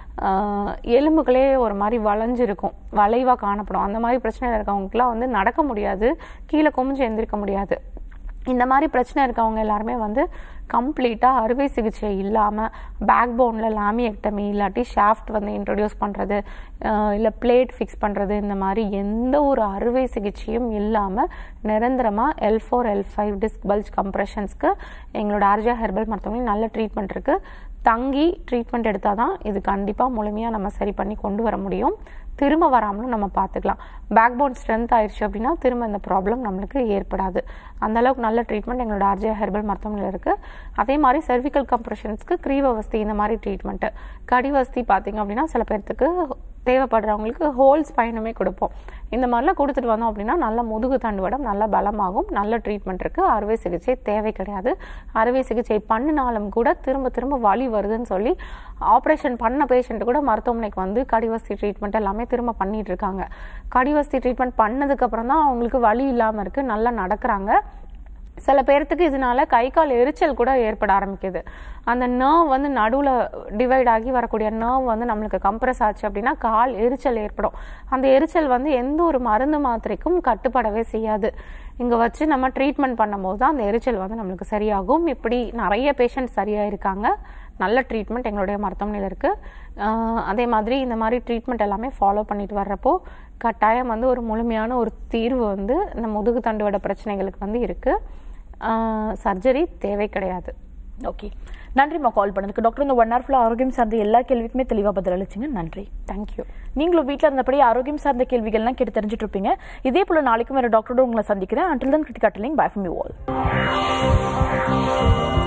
ஆஹ் எலும்புகளே ஒரு மாதிரி வளைஞ்சிருக்கும் வளைவாக காணப்படும் அந்த மாதிரி பிரச்சனையில் இருக்கவங்களுக்குலாம் வந்து நடக்க முடியாது கீழே குமிஞ்சு எந்திரிக்க முடியாது இந்த மாதிரி பிரச்சனை இருக்கவங்க எல்லாருமே வந்து கம்ப்ளீட்டாக அறுவை சிகிச்சை இல்லாமல் பேக் போனில் லாமியெக்டமி இல்லாட்டி ஷாஃப்ட் வந்து இன்ட்ரடியூஸ் பண்ணுறது இல்லை பிளேட் ஃபிக்ஸ் பண்ணுறது இந்த மாதிரி எந்த ஒரு அறுவை சிகிச்சையும் இல்லாமல் நிரந்தரமாக L four L five disc bulge கம்ப்ரெஷன்ஸ்க்கு எங்களோட ஆர்ஜா ஹெர்பல் மருத்துவமனையில் நல்ல ட்ரீட்மெண்ட் இருக்குது தங்கி ட்ரீட்மெண்ட் எடுத்தால் தான் இது கண்டிப்பாக முழுமையாக நம்ம சரி பண்ணி கொண்டு வர முடியும் திரும்ப வராமலும் நம்ம பார்த்துக்கலாம் பேக் போன் ஸ்ட்ரென்த் ஆயிடுச்சு அப்படின்னா திரும்ப இந்த ப்ராப்ளம் நம்மளுக்கு ஏற்படாது அந்த அளவுக்கு நல்ல ட்ரீட்மெண்ட் எங்களோட ஆர்ஜே ஹெர்பல் மருத்துவமனையில் இருக்குது அதே மாதிரி cervical கம்ப்ரெஷன்ஸ்க்கு கிரீவவஸ்தி இந்த மாதிரி ட்ரீட்மெண்ட்டு கடிவஸ்தி பார்த்தீங்க அப்படின்னா சில பேர்த்துக்கு தேவைப்படுறவங்களுக்கு ஹோல் ஸ்பைனுமே கொடுப்போம் இந்த மாதிரிலாம் கொடுத்துட்டு வந்தோம் அப்படின்னா நல்ல முதுகு தண்டுவடம் நல்ல பலமாகும் நல்ல ட்ரீட்மெண்ட் இருக்குது அறுவை சிகிச்சை தேவை கிடையாது அறுவை சிகிச்சை பண்ணினாலும் கூட திரும்ப திரும்ப வலி வருதுன்னு சொல்லி ஆப்ரேஷன் பண்ண பேஷண்ட் கூட மருத்துவமனைக்கு வந்து கடிவஸ்தி ட்ரீட்மெண்ட் எல்லாமே திரும்ப பண்ணிட்டு இருக்காங்க கடிவஸ்தி ட்ரீட்மெண்ட் பண்ணதுக்கு அப்புறம் தான் அவங்களுக்கு வலி இல்லாமல் இருக்கு நல்லா நடக்கிறாங்க சில பேர்த்துக்கு இதனால கை கால் எரிச்சல் கூட ஏற்பட ஆரம்பிக்குது அந்த நர்வ் வந்து நடுவில் டிவைட் ஆகி வரக்கூடிய நர்வ் வந்து நம்மளுக்கு கம்ப்ரஸ் ஆச்சு அப்படின்னா கால் எரிச்சல் ஏற்படும் அந்த எரிச்சல் வந்து எந்த ஒரு மருந்து மாத்திரைக்கும் கட்டுப்படவே செய்யாது இங்கே வச்சு நம்ம ட்ரீட்மெண்ட் பண்ணும்போது தான் அந்த எரிச்சல் வந்து நம்மளுக்கு சரியாகும் இப்படி நிறைய பேஷண்ட் சரியாக இருக்காங்க நல்ல ட்ரீட்மெண்ட் எங்களுடைய மருத்துவமனையில் இருக்குது அதே மாதிரி இந்த மாதிரி ட்ரீட்மெண்ட் எல்லாமே ஃபாலோ பண்ணிட்டு வர்றப்போ கட்டாயம் வந்து ஒரு முழுமையான ஒரு தீர்வு வந்து இந்த முதுகு தண்டுவட பிரச்சனைகளுக்கு வந்து இருக்குது சர்ஜரி தேவை கிடையாது ஓகே நன்றிம்மா கால் பண்ணதுக்கு டாக்டர் இந்த ஒன் ஹவர் ஃபுல்லாக ஆரோக்கியம் சார்ந்த எல்லா கேள்விக்குமே தெளிவாக பதில் அளிச்சிங்க நன்றி தேங்க்யூ நீங்களும் வீட்டில் இருந்தபடி ஆரோக்கியம் சார்ந்த கேள்விகள்லாம் கேட்டு தெரிஞ்சுட்டு இருப்பீங்க இதே போல நாளைக்கும் வேறு டாக்டரோட உங்களை சந்திக்கிறேன் அண்டில் தன் கிரிட்டிகாட்டலிங் பை ஃப்ரம் யூ ஆல்